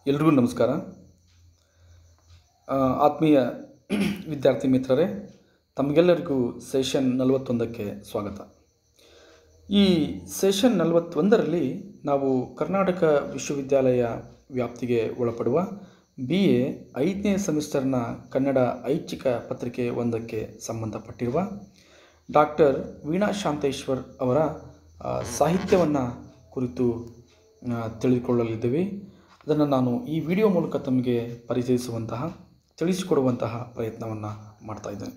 ಎಲ್ರಿಗೂ ನಮಸ್ಕಾರ ಆ, ಆತ್ಮೀಯ ವಿದ್ಯಾರ್ಥಿ ಮಿತ್ರರೇ ತಮಗೆಲ್ಲರಿಗೂ ಸೆಷನ್ ನಲವತ್ತೊಂದಕ್ಕೆ ಸ್ವಾಗತ ಈ ಸೆಷನ್ ನಲವತ್ತೊಂದರಲ್ಲಿ ನಾವು ಕರ್ನಾಟಕ ವಿಶ್ವವಿದ್ಯಾಲಯ ವ್ಯಾಪ್ತಿಗೆ ಒಳಪಡುವ ಬಿ ಎ ಐದನೇ ಸೆಮಿಸ್ಟರ್ನ ಕನ್ನಡ ಐಚ್ಛಿಕ ಪತ್ರಿಕೆ ಒಂದಕ್ಕೆ ಸಂಬಂಧಪಟ್ಟಿರುವ ಡಾಕ್ಟರ್ ವೀಣಾ ಶಾಂತೇಶ್ವರ್ ಅವರ ಸಾಹಿತ್ಯವನ್ನು ಕುರಿತು ಆ, ತಿಳಿದುಕೊಳ್ಳಲಿದ್ದೇವೆ ಅದನ್ನು ನಾನು ಈ ವಿಡಿಯೋ ಮೂಲಕ ತಮಗೆ ಪರಿಚಯಿಸುವಂತಹ ತಿಳಿಸಿಕೊಡುವಂತಹ ಪ್ರಯತ್ನವನ್ನು ಮಾಡ್ತಾ ಇದ್ದೇನೆ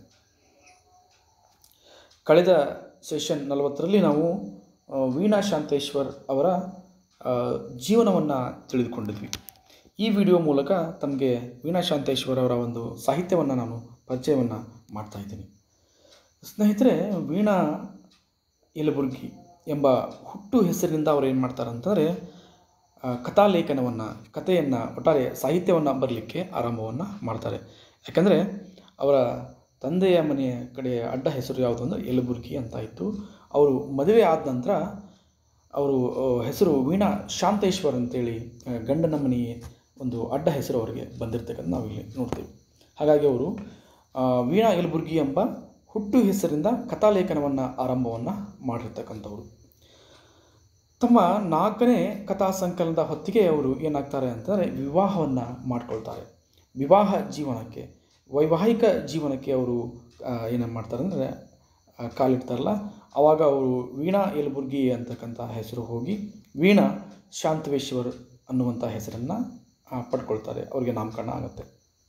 ಕಳೆದ ಸೆಷನ್ ನಲವತ್ತರಲ್ಲಿ ನಾವು ಆ, ವೀಣಾ ಶಾಂತೇಶ್ವರ್ ಅವರ ಜೀವನವನ್ನು ತಿಳಿದುಕೊಂಡಿದ್ವಿ ಈ ವಿಡಿಯೋ ಮೂಲಕ ತಮಗೆ ವೀಣಾ ಶಾಂತೇಶ್ವರ್ ಅವರ ಒಂದು ಸಾಹಿತ್ಯವನ್ನು ನಾನು ಪರಿಚಯವನ್ನು ಮಾಡ್ತಾ ಇದ್ದೀನಿ ಸ್ನೇಹಿತರೆ ವೀಣಾ ಯಲಬುರ್ಗಿ ಎಂಬ ಹುಟ್ಟು ಹೆಸರಿನಿಂದ ಅವರು ಏನು ಮಾಡ್ತಾರೆ ಅಂತಂದರೆ ಆ, ಕಥಾಲೇಖನವನ್ನು ಕಥೆಯನ್ನು ಒಟ್ಟಾರೆ ಸಾಹಿತ್ಯವನ್ನು ಬರಲಿಕ್ಕೆ ಆರಂಭವನ್ನು ಮಾಡ್ತಾರೆ ಯಾಕಂದರೆ ಅವರ ತಂದೆಯ ಮನೆಯ ಕಡೆ ಅಡ್ಡ ಹೆಸರು ಯಾವುದು ಅಂದರೆ ಯಲಬುರ್ಗಿ ಅಂತ ಇತ್ತು ಅವರು ಮದುವೆ ಆದ ನಂತರ ಅವರು ಆ, ಹೆಸರು ವೀಣಾ ಶಾಂತೇಶ್ವರ್ ಅಂತೇಳಿ ಆ, ಗಂಡನ ಮನೆ ಒಂದು ಅಡ್ಡ ಹೆಸರು ಅವರಿಗೆ ಬಂದಿರ್ತಕ್ಕಂಥ ನಾವಿಲ್ಲಿ ನೋಡ್ತೀವಿ ಹಾಗಾಗಿ ಅವರು ಆ, ವೀಣಾ ಯಲಬುರ್ಗಿ ಎಂಬ ಹುಟ್ಟು ಹೆಸರಿಂದ ಕಥಾಲೇಖನವನ್ನು ಆರಂಭವನ್ನು ಮಾಡಿರ್ತಕ್ಕಂಥವ್ರು ತಮ್ಮ ನಾಲ್ಕನೇ ಕಥಾ ಸಂಕಲನದ ಹೊತ್ತಿಗೆ ಅವರು ಏನಾಗ್ತಾರೆ ಅಂತಂದರೆ ವಿವಾಹವನ್ನು ಮಾಡ್ಕೊಳ್ತಾರೆ ವಿವಾಹ ಜೀವನಕ್ಕೆ ವೈವಾಹಿಕ ಜೀವನಕ್ಕೆ ಅವರು ಏನು ಮಾಡ್ತಾರೆ ಅಂದರೆ ಕಾಲಿಡ್ತಾರಲ್ಲ ಆವಾಗ ಅವರು ವೀಣಾ ಯಲಬುರ್ಗಿ ಅಂತಕ್ಕಂಥ ಹೆಸರು ಹೋಗಿ ವೀಣಾ ಶಾಂತವೇಶ್ವರ್ ಅನ್ನುವಂಥ ಹೆಸರನ್ನು ಪಡ್ಕೊಳ್ತಾರೆ ಅವರಿಗೆ ನಾಮಕರಣ ಆಗುತ್ತೆ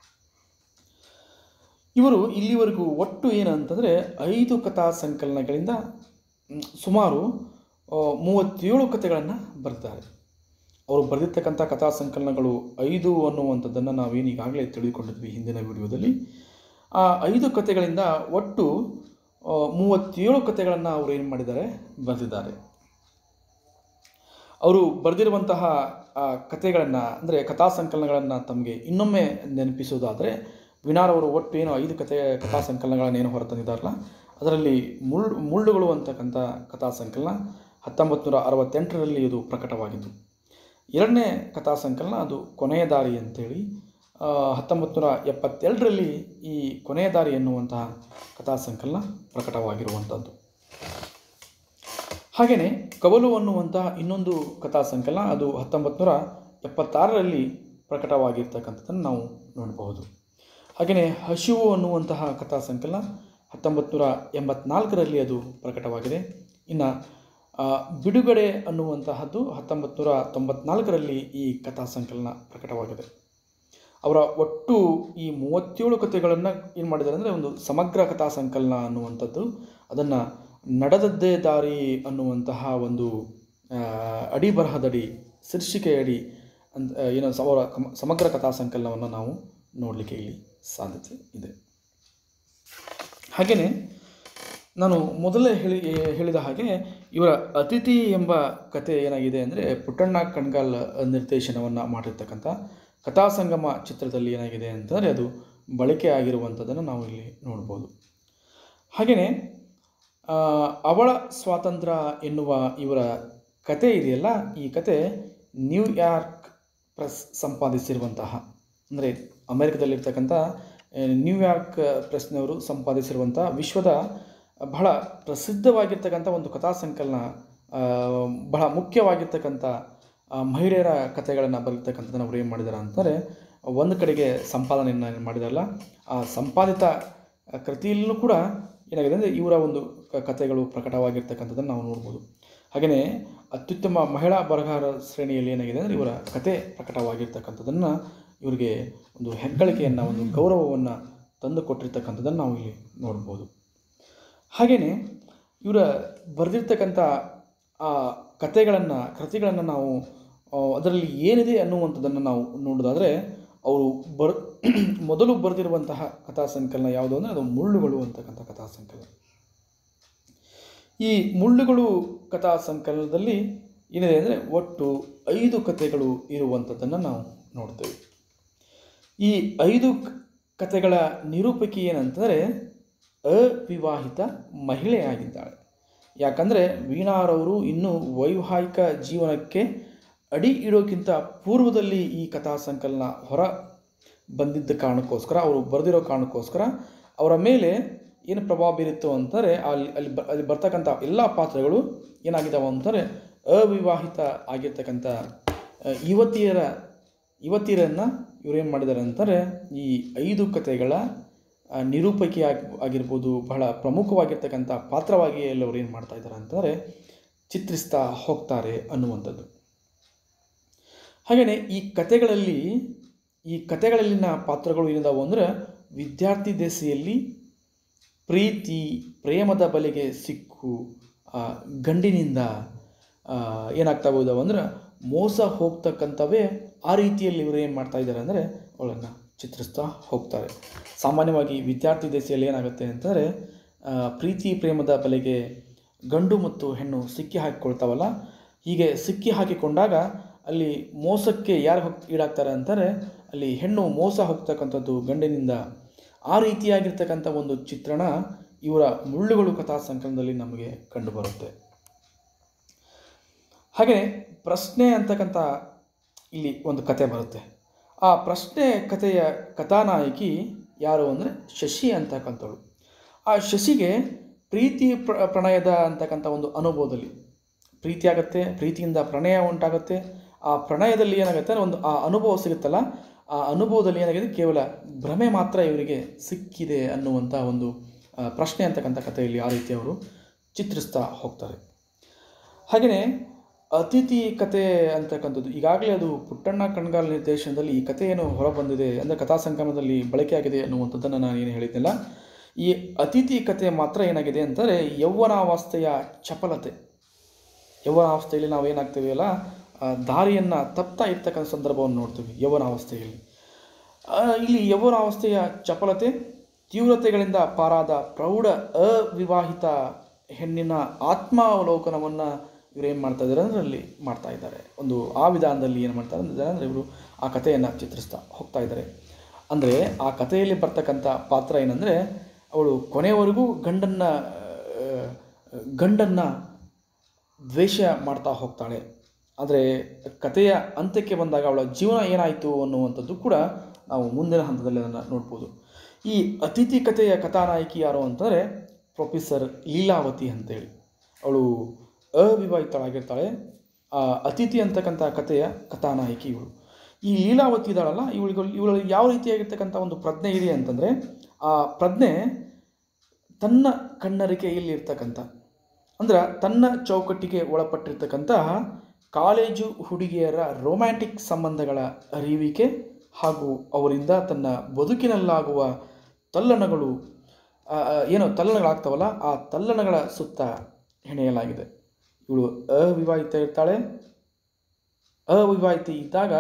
ಇವರು ಇಲ್ಲಿವರೆಗೂ ಒಟ್ಟು ಏನಂತಂದರೆ ಐದು ಕಥಾ ಸಂಕಲನಗಳಿಂದ ಮ್, ಸುಮಾರು ಆ, ಮೂವತ್ತೇಳು ಕಥೆಗಳನ್ನು ಬರೆದಿದ್ದಾರೆ ಅವರು ಬರೆದಿರ್ತಕ್ಕಂಥ ಕಥಾ ಸಂಕಲನಗಳು ಐದು ಅನ್ನುವಂಥದ್ದನ್ನು ನಾವೇನು ಈಗಾಗಲೇ ತಿಳಿದುಕೊಂಡಿದ್ವಿ ಹಿಂದಿನ ವಿಡಿಯೋದಲ್ಲಿ ಆ ಐದು ಕಥೆಗಳಿಂದ ಒಟ್ಟು ಆ, ಮೂವತ್ತೇಳು ಕಥೆಗಳನ್ನು ಅವರು ಏನು ಮಾಡಿದ್ದಾರೆ ಬರೆದಿದ್ದಾರೆ ಅವರು ಬರೆದಿರುವಂತಹ ಕಥೆಗಳನ್ನು ಅಂದರೆ ಕಥಾ ಸಂಕಲನಗಳನ್ನು ತಮಗೆ ಇನ್ನೊಮ್ಮೆ ನೆನಪಿಸುವುದಾದರೆ ವಿನಾರವರು ಒಟ್ಟು ಏನು ಐದು ಕಥೆ ಕಥಾ ಸಂಕಲನಗಳನ್ನು ಏನು ಹೊರತಂದಿದ್ದಾರಲ್ಲ ಅದರಲ್ಲಿ ಮುಳ್ಳು ಮುಳ್ಳುಗಳು ಅಂತಕ್ಕಂಥ ಕಥಾ ಸಂಕಲನ ಹತ್ತೊಂಬತ್ತು ನೂರ ಅರವತ್ತೆಂಟರಲ್ಲಿ ಇದು ಪ್ರಕಟವಾಗಿದ್ದು ಎರಡನೇ ಕಥಾ ಸಂಕಲನ ಅದು ಕೊನೆಯ ದಾರಿ ಅಂತೇಳಿ ಆ, ಹತ್ತೊಂಬತ್ತು ನೂರ ಎಪ್ಪತ್ತೆರಡರಲ್ಲಿ ಈ ಕೊನೆಯ ದಾರಿ ಎನ್ನುವಂತಹ ಕಥಾ ಸಂಕಲನ ಪ್ರಕಟವಾಗಿರುವಂಥದ್ದು ಹಾಗೆಯೇ ಕವಲು ಅನ್ನುವಂತಹ ಇನ್ನೊಂದು ಕಥಾ ಸಂಕಲನ ಅದು ಹತ್ತೊಂಬತ್ತು ನೂರ ಎಪ್ಪತ್ತಾರರಲ್ಲಿ ಪ್ರಕಟವಾಗಿರ್ತಕ್ಕಂಥದ್ದನ್ನು ನಾವು ನೋಡಬಹುದು ಹಾಗೆಯೇ ಹಸಿವು ಅನ್ನುವಂತಹ ಕಥಾ ಸಂಕಲನ ಹತ್ತೊಂಬತ್ತು ನೂರ ಎಂಬತ್ನಾಲ್ಕರಲ್ಲಿ ಅದು ಪ್ರಕಟವಾಗಿದೆ ಇನ್ನು ಆ, ಬಿಡುಗಡೆ ಅನ್ನುವಂತಹದ್ದು ಹತ್ತೊಂಬತ್ತು ನೂರ ತೊಂಬತ್ನಾಲ್ಕರಲ್ಲಿ ಈ ಕಥಾ ಸಂಕಲನ ಪ್ರಕಟವಾಗಿದೆ ಅವರ ಒಟ್ಟು ಈ ಮೂವತ್ತೇಳು ಕಥೆಗಳನ್ನು ಏನು ಮಾಡಿದ್ದಾರೆ ಅಂದರೆ ಒಂದು ಸಮಗ್ರ ಕಥಾ ಸಂಕಲನ ಅನ್ನುವಂಥದ್ದು ಅದನ್ನು ನಡೆದದ್ದೇ ದಾರಿ ಅನ್ನುವಂತಹ ಒಂದು ಆ, ಅಡಿ ಬರಹದಡಿ ಶೀರ್ಷಿಕೆಯಡಿ ಅಂತ ಏನು ಸ- ಅವರ ಕಮ- ಸಮಗ್ರ ಕಥಾ ಸಂಕಲನವನ್ನು ನಾವು ನೋಡಲಿಕ್ಕೆ ಇಲ್ಲಿ ಸಾಧ್ಯತೆ ಇದೆ ಹಾಗೆಯೇ ನಾನು ಮೊದಲೇ ಹೇಳಿ ಹೇಳಿದ ಹಾಗೆ ಇವರ ಅತಿಥಿ ಎಂಬ ಕತೆ ಏನಾಗಿದೆ ಅಂದರೆ ಪುಟ್ಟಣ್ಣ ಕಣ್ಗಾಲ್ ನಿರ್ದೇಶನವನ್ನು ಮಾಡಿರ್ತಕ್ಕಂಥ ಕಥಾಸಂಗಮ ಚಿತ್ರದಲ್ಲಿ ಏನಾಗಿದೆ ಅಂತಂದರೆ ಅದು ಬಳಕೆ ಆಗಿರುವಂಥದ್ದನ್ನು ನಾವು ಇಲ್ಲಿ ನೋಡ್ಬೋದು ಹಾಗೆಯೇ ಆ, ಅವಳ ಸ್ವಾತಂತ್ರ್ಯ ಎನ್ನುವ ಇವರ ಕತೆ ಇದೆಯಲ್ಲ ಈ ಕತೆ ನ್ಯೂಯಾರ್ಕ್ ಪ್ರೆಸ್ ಸಂಪಾದಿಸಿರುವಂತಹ ಅಂದರೆ ಅಮೆರಿಕದಲ್ಲಿರ್ತಕ್ಕಂಥ ಆ, ನ್ಯೂಯಾರ್ಕ್ ಪ್ರೆಸ್ನವರು ಸಂಪಾದಿಸಿರುವಂಥ ವಿಶ್ವದ ಬಹಳ ಪ್ರಸಿದ್ಧವಾಗಿರ್ತಕ್ಕಂಥ ಒಂದು ಕಥಾ ಸಂಕಲನ ಆ, ಬಹಳ ಮುಖ್ಯವಾಗಿರ್ತಕ್ಕಂಥ ಆ, ಮಹಿಳೆಯರ ಕಥೆಗಳನ್ನು ಬರೆದಿರ್ತಕ್ಕಂಥದ್ದನ್ನು ಅವರು ಏನು ಮಾಡಿದ್ದಾರೆ ಅಂತಂದರೆ ಒಂದು ಕಡೆಗೆ ಸಂಪಾದನೆಯನ್ನು ಏನು ಮಾಡಿದಾರಲ್ಲ ಆ ಸಂಪಾದಿತ ಕೃತಿಯಲ್ಲೂ ಕೂಡ ಏನಾಗಿದೆ ಅಂದರೆ ಇವರ ಒಂದು ಕ- ಕಥೆಗಳು ಪ್ರಕಟವಾಗಿರ್ತಕ್ಕಂಥದ್ದನ್ನು ನಾವು ನೋಡ್ಬೋದು ಹಾಗೆಯೇ ಅತ್ಯುತ್ತಮ ಮಹಿಳಾ ಬರಹಗಾರ ಶ್ರೇಣಿಯಲ್ಲಿ ಏನಾಗಿದೆ ಅಂದರೆ ಇವರ ಕತೆ ಪ್ರಕಟವಾಗಿರ್ತಕ್ಕಂಥದ್ದನ್ನು ಇವರಿಗೆ ಒಂದು ಹೆಗ್ಗಳಿಕೆಯನ್ನು ಒಂದು ಗೌರವವನ್ನು ತಂದು ಕೊಟ್ಟಿರ್ತಕ್ಕಂಥದ್ದನ್ನು ನಾವು ಇಲ್ಲಿ ನೋಡ್ಬೋದು ಹಾಗೆಯೇ ಇವರ ಬರೆದಿರ್ತಕ್ಕಂಥ ಆ ಕಥೆಗಳನ್ನು ಕೃತಿಗಳನ್ನು ನಾವು ಆ, ಅದರಲ್ಲಿ ಏನಿದೆ ಅನ್ನುವಂಥದ್ದನ್ನು ನಾವು ನೋಡೋದಾದರೆ ಅವರು ಬರ್ ಮೊದಲು ಬರೆದಿರುವಂತಹ ಕಥಾ ಸಂಕಲನ ಯಾವುದು ಅಂದರೆ ಅದು ಮುಳ್ಳುಗಳು ಅಂತಕ್ಕಂಥ ಕಥಾ ಸಂಕಲನ ಈ ಮುಳ್ಳುಗಳು ಕಥಾ ಸಂಕಲನದಲ್ಲಿ ಏನಿದೆ ಅಂದರೆ ಒಟ್ಟು ಐದು ಕಥೆಗಳು ಇರುವಂಥದ್ದನ್ನು ನಾವು ನೋಡ್ತೇವೆ ಈ ಐದು ಕ- ಕಥೆಗಳ ನಿರೂಪಕಿ ಏನಂತಂದರೆ ಅವಿವಾಹಿತ ಮಹಿಳೆಯಾಗಿದ್ದಾಳೆ ಯಾಕಂದರೆ ವೀಣಾರವರು ಇನ್ನೂ ವೈವಾಹಿಕ ಜೀವನಕ್ಕೆ ಅಡಿ ಇಡೋಕ್ಕಿಂತ ಪೂರ್ವದಲ್ಲಿ ಈ ಕಥಾ ಸಂಕಲನ ಹೊರ ಬಂದಿದ್ದ ಕಾರಣಕ್ಕೋಸ್ಕರ ಅವರು ಬರೆದಿರೋ ಕಾರಣಕ್ಕೋಸ್ಕರ ಅವರ ಮೇಲೆ ಏನು ಪ್ರಭಾವ ಬೀರಿತ್ತು ಅಂತಾರೆ ಅಲ್ಲಿ ಅಲ್ಲಿ ಬ ಅಲ್ಲಿ ಬರ್ತಕ್ಕಂಥ ಎಲ್ಲ ಪಾತ್ರಗಳು ಏನಾಗಿದ್ದಾವೆ ಅಂತಾರೆ ಅವಿವಾಹಿತ ಆಗಿರ್ತಕ್ಕಂಥ ಆ, ಯುವತಿಯರ ಯುವತಿಯರನ್ನು ಇವರೇನು ಮಾಡಿದ್ದಾರೆ ಅಂತಾರೆ ಈ ಐದು ಕಥೆಗಳ ಆ, ನಿರೂಪಕಿ ಆಗಿ ಆಗಿರ್ಬೋದು ಬಹಳ ಪ್ರಮುಖವಾಗಿರ್ತಕ್ಕಂಥ ಪಾತ್ರವಾಗಿ ಎಲ್ಲ ಅವ್ರು ಏನು ಮಾಡ್ತಾ ಇದ್ದಾರೆ ಅಂತಂದರೆ ಚಿತ್ರಿಸ್ತಾ ಹೋಗ್ತಾರೆ ಅನ್ನುವಂಥದ್ದು ಹಾಗೆಯೇ ಈ ಕಥೆಗಳಲ್ಲಿ ಈ ಕಥೆಗಳಲ್ಲಿನ ಪಾತ್ರಗಳು ಏನಿದಾವು ಅಂದರೆ ವಿದ್ಯಾರ್ಥಿ ದೆಸೆಯಲ್ಲಿ ಪ್ರೀತಿ ಪ್ರೇಮದ ಬಲೆಗೆ ಸಿಕ್ಕು ಆ, ಗಂಡಿನಿಂದ ಆ, ಏನಾಗ್ತಾ ಹೋದವು ಅಂದ್ರೆ ಮೋಸ ಹೋಗ್ತಕ್ಕಂಥವೇ ಆ ರೀತಿಯಲ್ಲಿ ಇವರು ಏನು ಮಾಡ್ತಾ ಇದ್ದಾರೆ ಅಂದರೆ ಅವಳನ್ನು ಚಿತ್ರಿಸ್ತಾ ಹೋಗ್ತಾರೆ ಸಾಮಾನ್ಯವಾಗಿ ವಿದ್ಯಾರ್ಥಿ ದೆಸೆಯಲ್ಲಿ ಏನಾಗುತ್ತೆ ಅಂತಂದರೆ ಆ, ಪ್ರೀತಿ ಪ್ರೇಮದ ಬಲೆಗೆ ಗಂಡು ಮತ್ತು ಹೆಣ್ಣು ಸಿಕ್ಕಿ ಹಾಕಿಕೊಳ್ತಾವಲ್ಲ ಹೀಗೆ ಸಿಕ್ಕಿ ಹಾಕಿಕೊಂಡಾಗ ಅಲ್ಲಿ ಮೋಸಕ್ಕೆ ಯಾರು ಹೋಗ್ ಈಡಾಗ್ತಾರೆ ಅಂತಾರೆ ಅಲ್ಲಿ ಹೆಣ್ಣು ಮೋಸ ಹೋಗ್ತಕ್ಕಂಥದ್ದು ಗಂಡಿನಿಂದ ಆ ರೀತಿಯಾಗಿರ್ತಕ್ಕಂಥ ಒಂದು ಚಿತ್ರಣ ಇವರ ಮುಳ್ಳುಗಳು ಕಥಾ ಸಂಕಲನದಲ್ಲಿ ನಮಗೆ ಕಂಡುಬರುತ್ತೆ ಹಾಗೆ ಪ್ರಶ್ನೆ ಅಂತಕ್ಕಂಥ ಇಲ್ಲಿ ಒಂದು ಕತೆ ಬರುತ್ತೆ ಆ ಪ್ರಶ್ನೆ ಕಥೆಯ ಕಥಾನಾಯಕಿ ಯಾರು ಅಂದರೆ ಶಶಿ ಅಂತಕ್ಕಂಥವಳು ಆ ಶಶಿಗೆ ಪ್ರೀತಿ ಪ್ರ ಪ್ರಣಯದ ಅಂತಕ್ಕಂಥ ಒಂದು ಅನುಭವದಲ್ಲಿ ಪ್ರೀತಿ ಆಗುತ್ತೆ ಪ್ರೀತಿಯಿಂದ ಪ್ರಣಯ ಉಂಟಾಗುತ್ತೆ ಆ ಪ್ರಣಯದಲ್ಲಿ ಏನಾಗುತ್ತೆ ಅಂದ್ರೆ ಒಂದು ಆ ಅನುಭವ ಸಿಗುತ್ತಲ್ಲ ಆ ಅನುಭವದಲ್ಲಿ ಏನಾಗಿದೆ ಕೇವಲ ಭ್ರಮೆ ಮಾತ್ರ ಇವರಿಗೆ ಸಿಕ್ಕಿದೆ ಅನ್ನುವಂಥ ಒಂದು ಆ, ಪ್ರಶ್ನೆ ಅಂತಕ್ಕಂಥ ಕಥೆಯಲ್ಲಿ ಆ ರೀತಿ ಅವರು ಚಿತ್ರಿಸ್ತಾ ಹೋಗ್ತಾರೆ ಹಾಗೆಯೇ ಅತಿಥಿ ಕತೆ ಅಂತಕ್ಕಂಥದ್ದು ಈಗಾಗಲೇ ಅದು ಪುಟ್ಟಣ್ಣ ಕಣ್ಗಾಲ್ ನಿರ್ದೇಶನದಲ್ಲಿ ಈ ಕಥೆ ಏನು ಹೊರಬಂದಿದೆ ಅಂದರೆ ಕಥಾ ಸಂಗಮದಲ್ಲಿ ಬಳಕೆಯಾಗಿದೆ ಅನ್ನುವಂಥದ್ದನ್ನು ನಾನು ಏನು ಹೇಳಿದ್ದಿಲ್ಲ ಈ ಅತಿಥಿ ಕತೆ ಮಾತ್ರ ಏನಾಗಿದೆ ಅಂತಂದರೆ ಯೌವನಾವಸ್ಥೆಯ ಚಪಲತೆ ಯೌವನಾವಸ್ಥೆಯಲ್ಲಿ ನಾವು ಏನಾಗ್ತೀವಿ ಅಲ್ಲ ಆ, ದಾರಿಯನ್ನು ತಪ್ತಾ ಇರ್ತಕ್ಕಂಥ ಸಂದರ್ಭವನ್ನು ನೋಡ್ತೀವಿ ಯೌವನಾವಸ್ಥೆಯಲ್ಲಿ ಆ, ಇಲ್ಲಿ ಯೌವನಾವಸ್ಥೆಯ ಚಪಲತೆ ತೀವ್ರತೆಗಳಿಂದ ಪಾರಾದ ಪ್ರೌಢ ಅವಿವಾಹಿತ ಹೆಣ್ಣಿನ ಆತ್ಮಾವಲೋಕನವನ್ನು ಇವರು ಏನು ಮಾಡ್ತಾ ಇದ್ದಾರೆ ಅಂದರೆ ಅಲ್ಲಿ ಮಾಡ್ತಾ ಇದ್ದಾರೆ ಒಂದು ಆ ವಿಧಾನದಲ್ಲಿ ಏನು ಮಾಡ್ತಾರೆ ಅಂದರೆ ಅಂದರೆ ಇವರು ಆ ಕಥೆಯನ್ನು ಚಿತ್ರಿಸ್ತಾ ಹೋಗ್ತಾ ಇದ್ದಾರೆ ಅಂದರೆ ಆ ಕಥೆಯಲ್ಲಿ ಬರ್ತಕ್ಕಂಥ ಪಾತ್ರ ಏನಂದರೆ ಅವಳು ಕೊನೆಯವರೆಗೂ ಗಂಡನ್ನು ಗಂಡನ್ನು ದ್ವೇಷ ಮಾಡ್ತಾ ಹೋಗ್ತಾಳೆ ಆದರೆ ಕಥೆಯ ಅಂತ್ಯಕ್ಕೆ ಬಂದಾಗ ಅವಳ ಜೀವನ ಏನಾಯಿತು ಅನ್ನುವಂಥದ್ದು ಕೂಡ ನಾವು ಮುಂದಿನ ಹಂತದಲ್ಲಿ ಅದನ್ನು ನೋಡ್ಬೋದು ಈ ಅತಿಥಿ ಕಥೆಯ ಕಥಾನಾಯಕಿ ಯಾರು ಅಂತಂದರೆ ಪ್ರೊಫೆಸರ್ ಲೀಲಾವತಿ ಅಂತೇಳಿ ಅವಳು ಅವಿವಾಹಿತಳಾಗಿರ್ತಾಳೆ ಆ ಅತಿಥಿ ಅಂತಕ್ಕಂಥ ಕಥೆಯ ಕಥಾನಾಯಕಿ ಇವಳು ಈ ಲೀಲಾವತಿ ಇದ್ದಾಳಲ್ಲ ಇವಳಿಗೆ ಇವಳು ಯಾವ ರೀತಿಯಾಗಿರ್ತಕ್ಕಂಥ ಒಂದು ಪ್ರಜ್ಞೆ ಇದೆ ಅಂತಂದರೆ ಆ ಪ್ರಜ್ಞೆ ತನ್ನ ಕಣ್ಣರಿಕೆಯಲ್ಲಿ ಇರ್ತಕ್ಕಂಥ ಅಂದ್ರೆ ತನ್ನ ಚೌಕಟ್ಟಿಗೆ ಒಳಪಟ್ಟಿರ್ತಕ್ಕಂತಹ ಕಾಲೇಜು ಹುಡುಗಿಯರ ರೊಮ್ಯಾಂಟಿಕ್ ಸಂಬಂಧಗಳ ಅರಿವಿಕೆ ಹಾಗೂ ಅವರಿಂದ ತನ್ನ ಬದುಕಿನಲ್ಲಾಗುವ ತಲ್ಲಣಗಳು ಆ, ಆ, ಏನು ತಲ್ಲಣಗಳಾಗ್ತಾವಲ್ಲ ಆ ತಲ್ಲಣಗಳ ಸುತ್ತ ಹೆಣೆಯಲಾಗಿದೆ ಇವಳು ಅವಿವಾಹಿತ ಇರ್ತಾಳೆ ಅವಿವಾಹಿತ ಇದ್ದಾಗ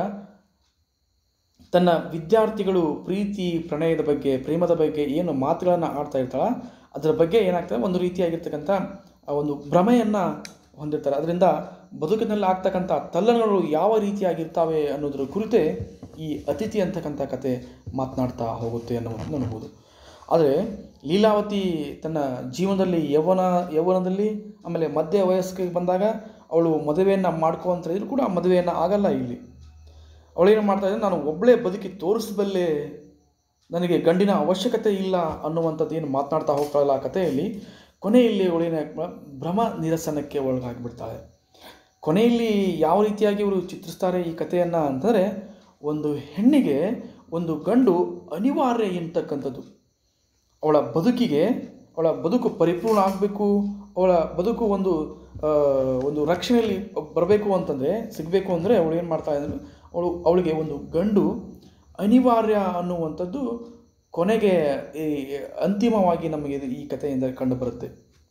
ತನ್ನ ವಿದ್ಯಾರ್ಥಿಗಳು ಪ್ರೀತಿ ಪ್ರಣಯದ ಬಗ್ಗೆ ಪ್ರೇಮದ ಬಗ್ಗೆ ಏನು ಮಾತುಗಳನ್ನು ಆಡ್ತಾ ಇರ್ತಾಳ ಅದರ ಬಗ್ಗೆ ಏನಾಗ್ತದೆ ಒಂದು ರೀತಿಯಾಗಿರ್ತಕ್ಕಂಥ ಆ ಒಂದು ಭ್ರಮೆಯನ್ನು ಹೊಂದಿರ್ತಾರೆ ಅದರಿಂದ ಬದುಕಿನಲ್ಲಿ ಆಗ್ತಕ್ಕಂಥ ತಲ್ಲಣಗಳು ಯಾವ ರೀತಿಯಾಗಿರ್ತಾವೆ ಅನ್ನೋದ್ರ ಕುರಿತೇ ಈ ಅತಿಥಿ ಅಂತಕ್ಕಂಥ ಕತೆ ಮಾತನಾಡ್ತಾ ಹೋಗುತ್ತೆ ಅನ್ನೋದನ್ನು ನೋಡ್ಬೋದು ಆದರೆ ಲೀಲಾವತಿ ತನ್ನ ಜೀವನದಲ್ಲಿ ಯೌವನ ಯೌವನದಲ್ಲಿ ಆಮೇಲೆ ಮಧ್ಯ ವಯಸ್ಸಿಗೆ ಬಂದಾಗ ಅವಳು ಮದುವೆಯನ್ನು ಮಾಡ್ಕೊ ಅಂತ ಹೇಳಿದ್ರು ಕೂಡ ಮದುವೆಯನ್ನು ಆಗಲ್ಲ ಇಲ್ಲಿ ಅವಳೇನು ಮಾಡ್ತಾ ಇದ್ದಾಳೆ ನಾನು ಒಬ್ಬಳೇ ಬದುಕಿ ತೋರಿಸಬಲ್ಲೆ ನನಗೆ ಗಂಡಿನ ಅವಶ್ಯಕತೆ ಇಲ್ಲ ಅನ್ನುವಂಥದ್ದು ಏನು ಮಾತನಾಡ್ತಾ ಹೋಗ್ತಾಳಲ್ಲ ಆ ಕಥೆಯಲ್ಲಿ ಕೊನೆಯಲ್ಲಿ ಅವಳೇನ ಭ್ರಮ ನಿರಸನಕ್ಕೆ ಒಳಗಾಗಿಬಿಡ್ತಾಳೆ ಕೊನೆಯಲ್ಲಿ ಯಾವ ರೀತಿಯಾಗಿ ಇವರು ಚಿತ್ರಿಸ್ತಾರೆ ಈ ಕಥೆಯನ್ನು ಅಂತಂದರೆ ಒಂದು ಹೆಣ್ಣಿಗೆ ಒಂದು ಗಂಡು ಅನಿವಾರ್ಯ ಎಂತಕ್ಕಂಥದ್ದು ಅವಳ ಬದುಕಿಗೆ ಅವಳ ಬದುಕು ಪರಿಪೂರ್ಣ ಆಗಬೇಕು ಅವಳ ಬದುಕು ಒಂದು ಆ, ಒಂದು ರಕ್ಷಣೆಯಲ್ಲಿ ಬರಬೇಕು ಅಂತಂದರೆ ಸಿಗಬೇಕು ಅಂದರೆ ಅವಳು ಏನು ಮಾಡ್ತಾ ಇದ್ದಾಳೆ ಅವಳು ಅವಳಿಗೆ ಒಂದು ಗಂಡು ಅನಿವಾರ್ಯ ಅನ್ನುವಂಥದ್ದು ಕೊನೆಗೆ ಈ ಅಂತಿಮವಾಗಿ ನಮಗೆ ಇದು- ಈ ಕಥೆಯಿಂದ ಕಂಡುಬರುತ್ತೆ